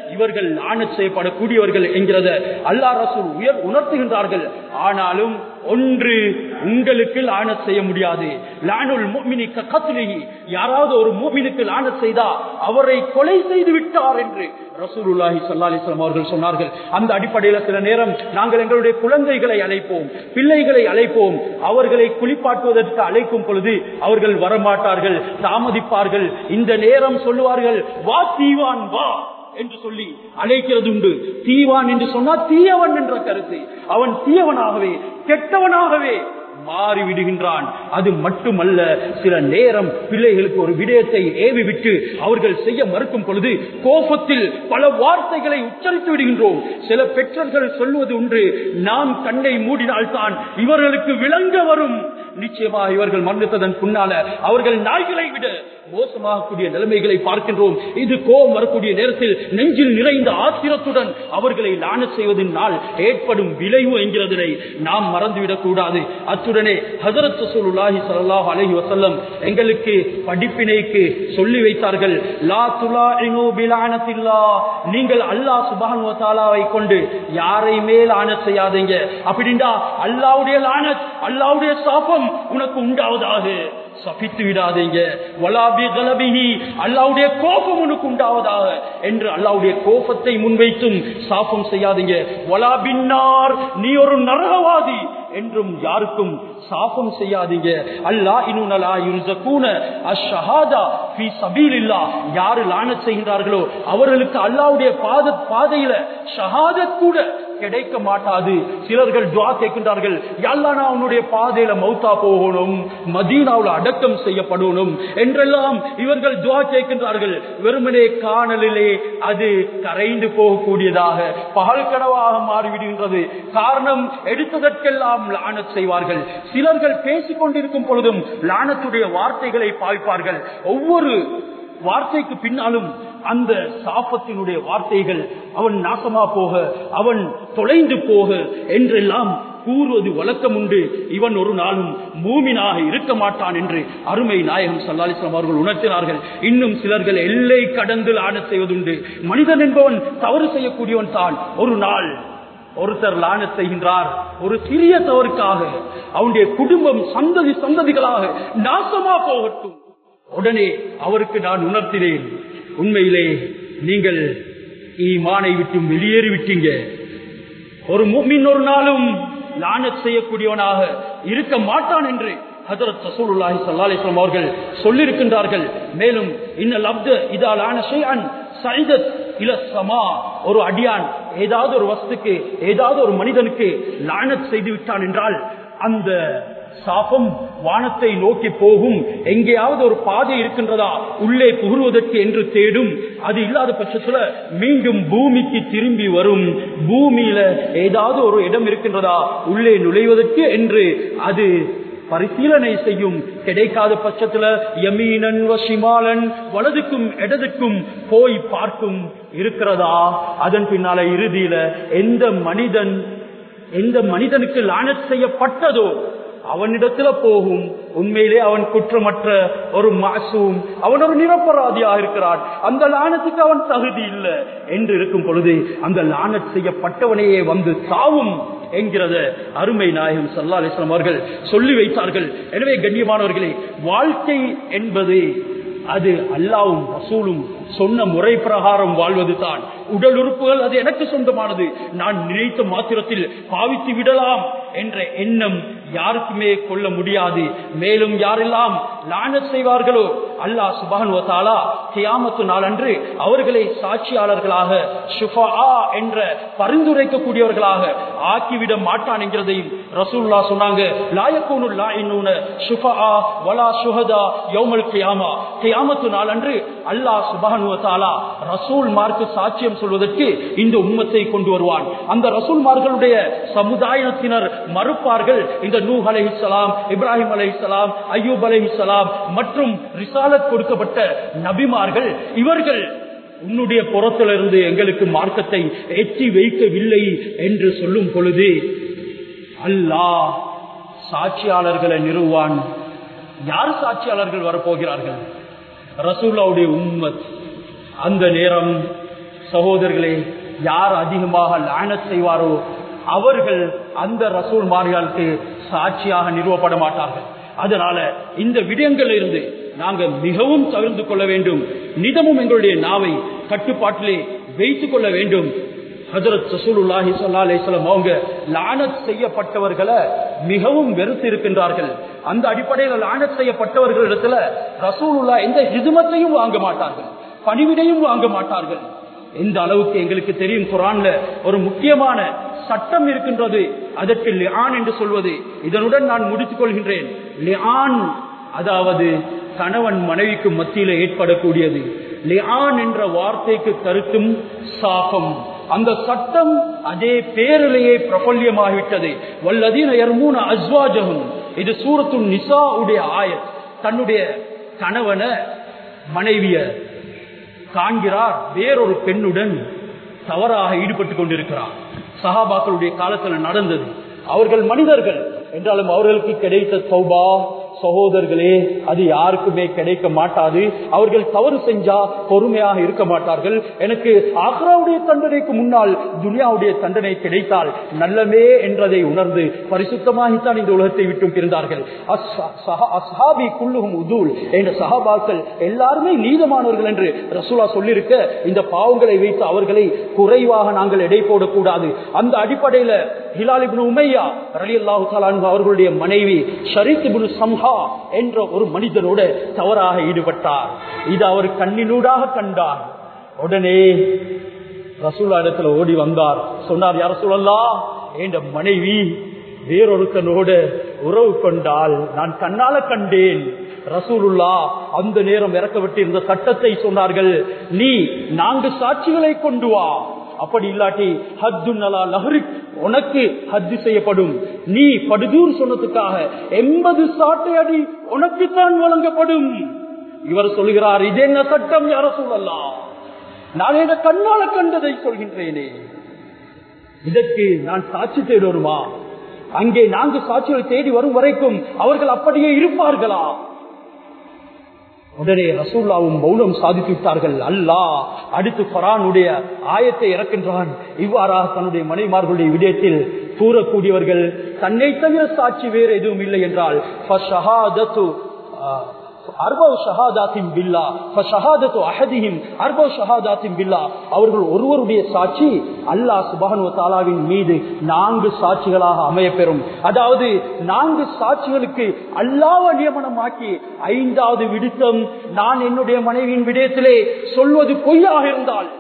[SPEAKER 1] இவர்கள் லானத் செய்யப்படக்கூடியவர்கள் என்கிறத அல்லா ரசூல் உயர் உணர்த்துகின்றார்கள் ஆனாலும் ஒன்று உங்களுக்கு லானத் செய்ய முடியாது லானுல் முஃமினி கத்லிஹி யாராவது ஒரு மூமினுக்கு லானத் செய்தா அவரை கொலை செய்து விட்டார் என்று ரசூலுல்லாஹி ஸல்லல்லாஹு அலைஹி வஸல்லம் அவர்கள் சொன்னார்கள் அந்த அடிப்படையில் சில நேரம் நாங்கள் எங்களுடைய குழந்தைகளை அழைப்போம் பிள்ளைகளை அழைப்போம் அவர்களை குளிப்பாட்டுவதற்கு அழைக்கும் பொழுது அவர்கள் வரமாட்டார்கள் தாமதிப்பார்கள் இந்த நேரம் சொல்லுவார்கள் வா தீவான் வா என்று சொல்லி அழைக்கிறது உண்டு தீவான் என்று சொன்னால் தீயவன் என்ற கருத்து அவன் தீயவனாகவே கெட்டவனாகவே மாறி விடுகின்றான் அது மட்டுமல்ல சில நேரம் பிள்ளைகளுக்கு ஒரு விடயத்தை ஏவி விட்டு அவர்கள் செய்ய மறுக்கும் பொழுது கோபத்தில் பல வார்த்தைகளை உச்சரித்து விடுகின்றோம் சில பெற்றோர்கள் சொல்வது உண்டு நாம் கண்ணை மூடினால்தான் இவர்களுக்கு விளங்க வரும் நிச்சயமாக இவர்கள் மன்னித்ததன் பின்னால அவர்கள் நாய்களை விட மோசமாகக்கூடிய நிலைமைகளை பார்க்கின்றோம் இது கோபம் வரக்கூடிய நேரத்தில் நெஞ்சில் நிறைந்த ஆத்திரத்துடன் அவர்களை லான செய்வதனால் ஏற்படும் விளைவு என்கிறதை நாம் மறந்துவிடக் கூடாது அத்துடனே ஹசரத் ரசூலுல்லாஹி ஸல்லல்லாஹு அலைஹி வஸல்லம் எங்களுக்கு படிப்பினைக்கு சொல்லி வைத்தார்கள் லா துலாஇனு பிலானத்தில்லா நீங்கள் அல்லாஹ் சுப்ஹானஹு வ தஆலாவை கொண்டு யாரையுமே லானத் செய்யாதீங்க அப்படின்னா அல்லாஹ்வுடைய லானத் அல்லாஹ்வுடைய சாபம் உனக்கு உண்டாவதாக சபித்து விடாதீங்க வலாபி கலபிஹி அல்லாவுடைய கோபம் உனக்கு உண்டாவதாக என்று அல்லாவுடைய கோபத்தை முன்வைத்தும் சாபம் செய்யாதீங்க வலாபின்னார் நீ ஒரு நரகவாதி என்றும் யாருக்கும் சாபம் செய்யாதீங்க அல்லா இனுனலா யுர்சகூன அஷ்ஷஹாதா ஃபீ சபீலில்லா யாரு லானத் செய்கிறார்களோ அவர்களுக்கு அல்லாஹ்வுடைய பாத பாதையில ஷஹாதத் கூட கிடைக்க மாட்டாது சிலர்கள் துவா கேட்கின்றார்கள் யல்லா நான் உன்னுடைய பாதையில மௌத்தா போகணும் மதீனாவுல அடக்கம் செய்யப்படணும் என்றெல்லாம் இவர்கள் துவா கேட்கின்றார்கள் வெறுமனே காணலிலே அது கரைந்து போகக்கூடியதாக பகல் கனவாக மாறிவிடுகின்றது காரணம் எடுத்ததற்கெல்லாம் லானத் செய்வார்கள் சிலர்கள் பேசிக் கொண்டிருக்கும் பொழுதும் லானத்துடைய வார்த்தைகளை பாய்ப்பார்கள் ஒவ்வொரு வார்த்தைக்கு பின்னாலும் அந்த சாபத்தினுடைய வார்த்தைகள் அவன் நாசமா போக அவன் தொலைந்து போக என்றெல்லாம் கூறுவது வழக்கம் உண்டு இவன் ஒரு நாளும் மூமினாக இருக்க மாட்டான் என்று அருமை நாயகம் சல்லாலிஸ்லாம் அவர்கள் உணர்த்தினார்கள் இன்னும் சிலர்கள் எல்லை கடந்து ஆட செய்வதுண்டு மனிதன் என்பவன் தவறு செய்யக்கூடியவன் தான் ஒரு நாள் ஒருத்தர் லான செய்கின்றார் ஒரு சிறிய தவறுக்காக அவனுடைய குடும்பம் சந்ததி சந்ததிகளாக நாசமா போகட்டும் உடனே அவருக்கு நான் உணர்த்தினேன் உண்மையிலே நீங்கள் ஈமானை விட்டு வெளியேறி விட்டீங்க ஒரு முமின் ஒரு நாளும் லானத் செய்யக்கூடியவனாக இருக்க மாட்டான் என்று ஹதரத் ரசூலுல்லாஹி ஸல்லல்லாஹு அலைஹி வஸல்லம் அவர்கள் சொல்லியிருக்கின்றார்கள் மேலும் இன்னல் அப்த இதால் ஆன ஷைஅன் சைதத் இல சமா ஒரு அடியான் ஏதாவது ஒரு வஸ்துக்கு ஏதாவது ஒரு மனிதனுக்கு லானத் செய்து விட்டான் என்றால் அந்த சாபம் வானத்தை நோக்கி போகும் எங்கேயாவது ஒரு பாதை இருக்கின்றதா உள்ளே புகுறுவதற்கு என்று தேடும் அது இல்லாத பட்சத்துல மீண்டும் பூமிக்கு திரும்பி வரும் பூமியில ஏதாவது ஒரு இடம் இருக்கின்றதா உள்ளே நுழைவதற்கு என்று அது பரிசீலனை செய்யும் கிடைக்காத பட்சத்துல யமீனன் வசிமாலன் வலதுக்கும் இடதுக்கும் போய் பார்க்கும் இருக்கிறதா அதன் பின்னால இறுதியில எந்த மனிதன் எந்த மனிதனுக்கு லானத் செய்யப்பட்டதோ அவனிடத்துல போகும் உண்மையிலே அவன் குற்றமற்ற ஒரு மாசூம் அவன் ஒரு நிரப்பராதியாக இருக்கிறான் அந்த லானத்துக்கு அவன் தகுதி இல்லை என்று இருக்கும் பொழுது அந்த லானத் செய்யப்பட்டவனையே வந்து சாவும் என்கிறத அருமை நாயகம் சல்லா அலிஸ்லாம் அவர்கள் சொல்லி வைத்தார்கள் எனவே கண்ணியமானவர்களே வாழ்க்கை என்பது அது அல்லாவும் ரசூலும் சொன்ன முறை பிரகாரம் வாழ்வது தான் உடல் உறுப்புகள் அது எனக்கு சொந்தமானது நான் நினைத்த மாத்திரத்தில் பாவித்து விடலாம் என்ற எண்ணம் யாருக்குமே கொள்ள முடியாது மேலும் யாரெல்லாம் லானத் செய்வார்களோ அல்லாஹ் சுபான் வத்தாலா கியாமத்து நாளன்று அவர்களை சாட்சியாளர்களாக ஷுஃபா என்ற பரிந்துரைக்கக்கூடியவர்களாக ஆக்கிவிட மாட்டான் என்கிறதையும் ரசூல்லா சொன்னாங்க லாயக்கூனு லாயினூன ஷுஃபா வலா சுஹதா யௌமல் கியாமா கியாமத்து நாளன்று அல்லாஹ் சுபான் வத்தாலா ரசூல் மார்க்கு சாட்சியம் சொல்வதற்கு இந்த உம்மத்தை கொண்டு வருவான் அந்த ரசூல்மார்களுடைய சமுதாயத்தினர் மறுப்பார்கள் இந்த நூஹ் அலைஹிஸ்ஸலாம் இப்ராஹிம் அலைஹிஸ்ஸலாம் அய்யூப் அலைஹிஸ்ஸலாம் மற்றும் ரிசாலத் கொடுக்கப்பட்ட நபிமார்கள் இவர்கள் உன்னுடைய புறத்திலிருந்து எங்களுக்கு மார்க்கத்தை எட்டி வைக்கவில்லை என்று சொல்லும் பொழுது அல்லாஹ் சாட்சியாளர்களை நிறுவான் யார் சாட்சியாளர்கள் வரப்போகிறார்கள் ரசூல்லாவுடைய உம்மத் அந்த நேரம் சகோதரர்களே யார் அதிகமாக லானத் செய்வாரோ அவர்கள் அந்த ரசூல்மார்களுக்கு சாட்சியாக நிறுவப்பட மாட்டார்கள் அதனால இந்த விடயங்கள் இருந்து நாங்க மிகவும் தவிர்த்து கொள்ள வேண்டும் நிதமும் எங்களுடைய நாவை கட்டுப்பாட்டிலே வைத்துக் கொள்ள வேண்டும் ஹதரத் சசூலுல்லாஹி ஸல்லல்லாஹு அலைஹி வஸல்லம் அவங்க லானத் செய்யப்பட்டவர்களை மிகவும் வெறுத்து இருக்கின்றார்கள் அந்த அடிப்படையில் லானத் செய்யப்பட்டவர்களிடத்துல ரசூலுல்லாஹ் எந்த ஹிதுமத்தையும் வாங்க மாட்டார்கள் பணிவிடையும் வாங்க மாட்டார்கள் எந்த அளவுக்கு எங்களுக்கு தெரியும் குரான்ல ஒரு முக்கியமான சட்டம் இருக்கின்றது அதற்கு லியான் என்று சொல்வது இதனுடன் நான் முடித்துக் கொள்கின்றேன் லியான் அதாவது கணவன் மனைவிக்கு மத்தியில ஏற்படக்கூடியது லியான் என்ற வார்த்தைக்கு கருத்தும் சாபம் அந்த சட்டம் அதே பேரிலேயே பிரபல்யமாகிவிட்டது வல்லதீன யர்மூன அஸ்வாஜகும் இது சூரத்து நிசா உடைய ஆயத் தன்னுடைய கணவனை மனைவிய காண்கிறார் வேறொரு பெண்ணுடன் தவறாக ஈடுபட்டுக் கொண்டிருக்கிறார் சஹாபாக்களுடைய காலத்தில் நடந்தது அவர்கள் மனிதர்கள் என்றாலும் அவர்களுக்கு கிடைத்த சௌபா சகோதரர்களே அது யாருக்குமே கிடைக்க மாட்டாது அவர்கள் தவறு செஞ்சா பொறுமையாக இருக்க மாட்டார்கள் எனக்கு ஆக்ராவுடைய தண்டனைக்கு முன்னால் துனியாவுடைய தண்டனை கிடைத்தால் நல்லமே என்றதை உணர்ந்து பரிசுத்தமாகத்தான் இந்த உலகத்தை விட்டு பிரிந்தார்கள் அஸ்ஹாபி குல்லுகும் உதூல் என்ற சஹாபாக்கள் எல்லாருமே நீதமானவர்கள் என்று ரசூலா சொல்லியிருக்க இந்த பாவங்களை வைத்து அவர்களை குறைவாக நாங்கள் எடை போடக்கூடாது அந்த அடிப்படையில ஹிலாலிபின் உமையா ரலி அல்லாஹு அவர்களுடைய மனைவி ஷரீத் இப்னு சம்ஹா என்ற ஒரு மனிதனோடு தவறாக ஈடுபட்டார் இது அவர் கண்ணினூடாக கண்டார் உடனே ரசூலா இடத்துல ஓடி வந்தார் சொன்னார் யார சொல்லலாம் என்ற மனைவி வேறொருத்தனோடு உறவு கொண்டால் நான் கண்ணால கண்டேன் ரசூலுல்லா அந்த நேரம் இறக்கப்பட்டு இருந்த சட்டத்தை சொன்னார்கள் நீ நான்கு சாட்சிகளை கொண்டு வா அப்படி இல்லாட்டி ஹத்து நலா லஹரி உனக்கு ஹத்து செய்யப்படும் நீ படுதூர் சொன்னதுக்காக எண்பது சாட்டை அடி உனக்குத்தான் வழங்கப்படும் இவர் சொல்கிறார் இது என்ன சட்டம் யார சொல்லலாம் நான் என கண்ணால கண்டதை சொல்கின்றேனே இதற்கு நான் சாட்சி தேடுமா அங்கே நான்கு சாட்சிகள் தேடி வரும் வரைக்கும் அவர்கள் அப்படியே இருப்பார்களா உடனே ரசூல்லாவும் மௌனம் சாதித்து விட்டார்கள் அல்லா அடுத்து பரானுடைய ஆயத்தை இறக்கின்றான் இவ்வாறாக தன்னுடைய மனைமார்களுடைய விடயத்தில் கூறக்கூடியவர்கள் தன்னை தவிர சாட்சி வேறு எதுவும் இல்லை என்றால் அவர்கள் ஒருவருடைய சாட்சி அல்லாஹ் சுபானு தாலாவின் மீது நான்கு சாட்சிகளாக அமையப்பெறும் அதாவது நான்கு சாட்சிகளுக்கு அல்லாவ நியமனமாக்கி ஐந்தாவது விடுத்தம் நான் என்னுடைய மனைவியின் விடயத்திலே சொல்வது பொய்யாக இருந்தால்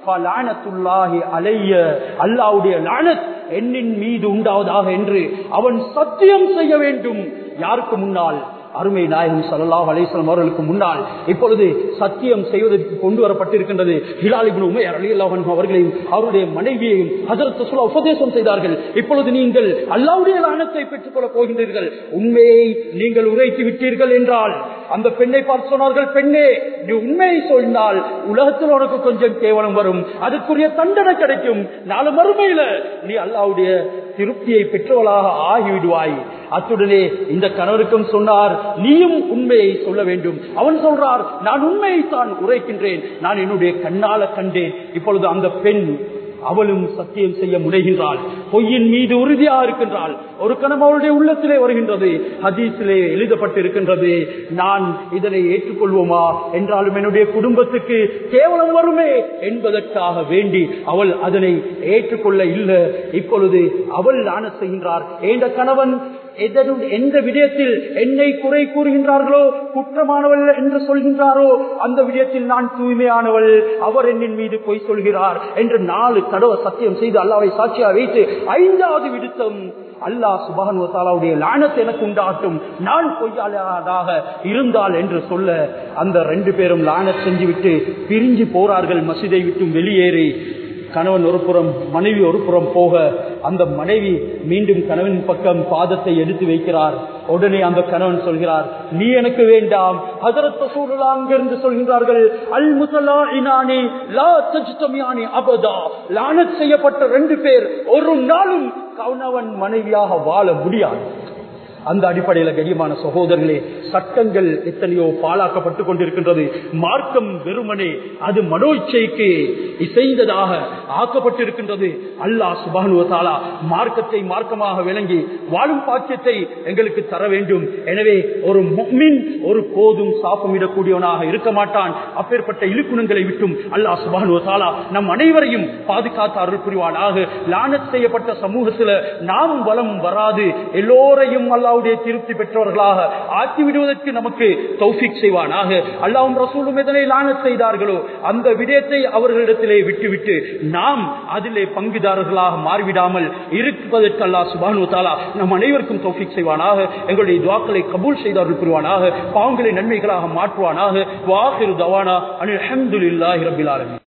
[SPEAKER 1] அலைய அல்லாவுடைய லானத் என்னின் மீது உண்டாவதாக என்று அவன் சத்தியம் செய்ய வேண்டும் யாருக்கு முன்னால் அருமை நாயகம் சல்லாஹ் அலிஸ்லாம் அவர்களுக்கு முன்னால் இப்பொழுது சத்தியம் செய்வதற்கு கொண்டு வரப்பட்டிருக்கின்றது ஹிலாலிபின் உமையார் அலி அல்லாஹன் அவர்களையும் அவருடைய மனைவியையும் ஹசரத் சொல்ல உபதேசம் செய்தார்கள் இப்பொழுது நீங்கள் அல்லாவுடைய லானத்தை பெற்றுக் கொள்ளப் போகின்றீர்கள் உண்மையை நீங்கள் உரைத்து விட்டீர்கள் என்றால் அந்த பெண்ணை பார்த்து சொன்னார்கள் பெண்ணே நீ உண்மையை சொன்னால் உலகத்தில் உனக்கு கொஞ்சம் கேவலம் வரும் அதுக்குரிய தண்டனை கிடைக்கும் நாலு மறுமையில நீ அல்லாவுடைய திருப்தியை பெற்றவளாக ஆகிவிடுவாய் அத்துடனே இந்த கணவருக்கும் சொன்னார் நீயும் உண்மையை சொல்ல வேண்டும் அவன் சொல்றார் நான் உண்மையை தான் உரைக்கின்றேன் நான் என்னுடைய கண்ணால கண்டேன் இப்பொழுது அந்த பெண் அவளும் சத்தியம் செய்ய முனைகின்றாள் பொய்யின் மீது உறுதியா இருக்கின்றாள் ஒரு கணம் அவளுடைய உள்ளத்திலே வருகின்றது ஹதீஸிலே எழுதப்பட்டிருக்கின்றது நான் இதனை ஏற்றுக்கொள்வோமா என்றாலும் என்னுடைய குடும்பத்துக்கு கேவலம் வருமே என்பதற்காக வேண்டி அவள் அதனை ஏற்றுக்கொள்ள இல்லை இப்பொழுது அவள் ஆன செய்கின்றார் என்ற கணவன் எதனும் எந்த விடயத்தில் என்னை குறை கூறுகின்றார்களோ குற்றமானவள் என்று சொல்கின்றாரோ அந்த விடயத்தில் நான் தூய்மையானவள் அவர் என்னின் மீது பொய் சொல்கிறார் என்று நாலு தடவை சத்தியம் செய்து அல்லாவை சாட்சியா வைத்து ஐந்தாவது விடுத்தம் அல்லாஹ் சுபானுவத்தாலாவுடைய லானத்தை எனக்கு உண்டாட்டும் நான் பொய்யாளராக இருந்தால் என்று சொல்ல அந்த ரெண்டு பேரும் லானத் செஞ்சுவிட்டு பிரிஞ்சு போறார்கள் மசிதை விட்டும் வெளியேறி கணவன் ஒரு புறம் மனைவி ஒரு புறம் போக அந்த மனைவி மீண்டும் கணவன் பக்கம் பாதத்தை எடுத்து வைக்கிறார் உடனே அந்த கணவன் சொல்கிறார் நீ எனக்கு வேண்டாம் ஹசரத் சூழலா அங்கிருந்து சொல்கின்றார்கள் அல் முசலா இனானி லா தஜ்தமியானி அபதா லானத் செய்யப்பட்ட ரெண்டு பேர் ஒரு நாளும் கணவன் மனைவியாக வாழ முடியாது அந்த அடிப்படையில் கடியமான சகோதரர்களே சட்டங்கள் எத்தனையோ பாழாக்கப்பட்டுக் கொண்டிருக்கின்றது மார்க்கம் வெறுமனே அது மனோ இச்சைக்கு இசைந்ததாக ஆக்கப்பட்டிருக்கின்றது அல்லாஹ் சுபானுவத்தாலா மார்க்கத்தை மார்க்கமாக விளங்கி வாழும் பாக்கியத்தை எங்களுக்கு தர வேண்டும் எனவே ஒரு முக்மின் ஒரு போதும் சாப்பமிடக்கூடியவனாக இருக்க மாட்டான் அப்பேற்பட்ட இழுக்குணங்களை விட்டும் அல்லாஹ் சுபானுவத்தாலா நம் அனைவரையும் பாதுகாத்து அருள் புரிவானாக லானத் செய்யப்பட்ட சமூகத்தில் நாமும் வளம் வராது எல்லோரையும் அல்லாவுடைய திருப்தி பெற்றவர்களாக ஆக்கிவிடுவதற்கு நமக்கு தௌஃபிக் செய்வானாக அல்லாவும் ரசூலும் எதனை லானத் செய்தார்களோ அந்த விடயத்தை அவர்களிடத்திலே விட்டுவிட்டு நாம் அதிலே பங்குதாரர்களாக மாறிவிடாமல் இருப்பதற்கு அல்லாஹ் சுபானு தாலா நம் அனைவருக்கும் தௌஃபிக் செய்வானாக எங்களுடைய துவாக்களை கபூல் செய்தார்கள் புரிவானாக பாவங்களை நன்மைகளாக மாற்றுவானாக வாஹிரு தவானா அனில் அஹமதுல்லாஹி ரபில் ஆலமீன்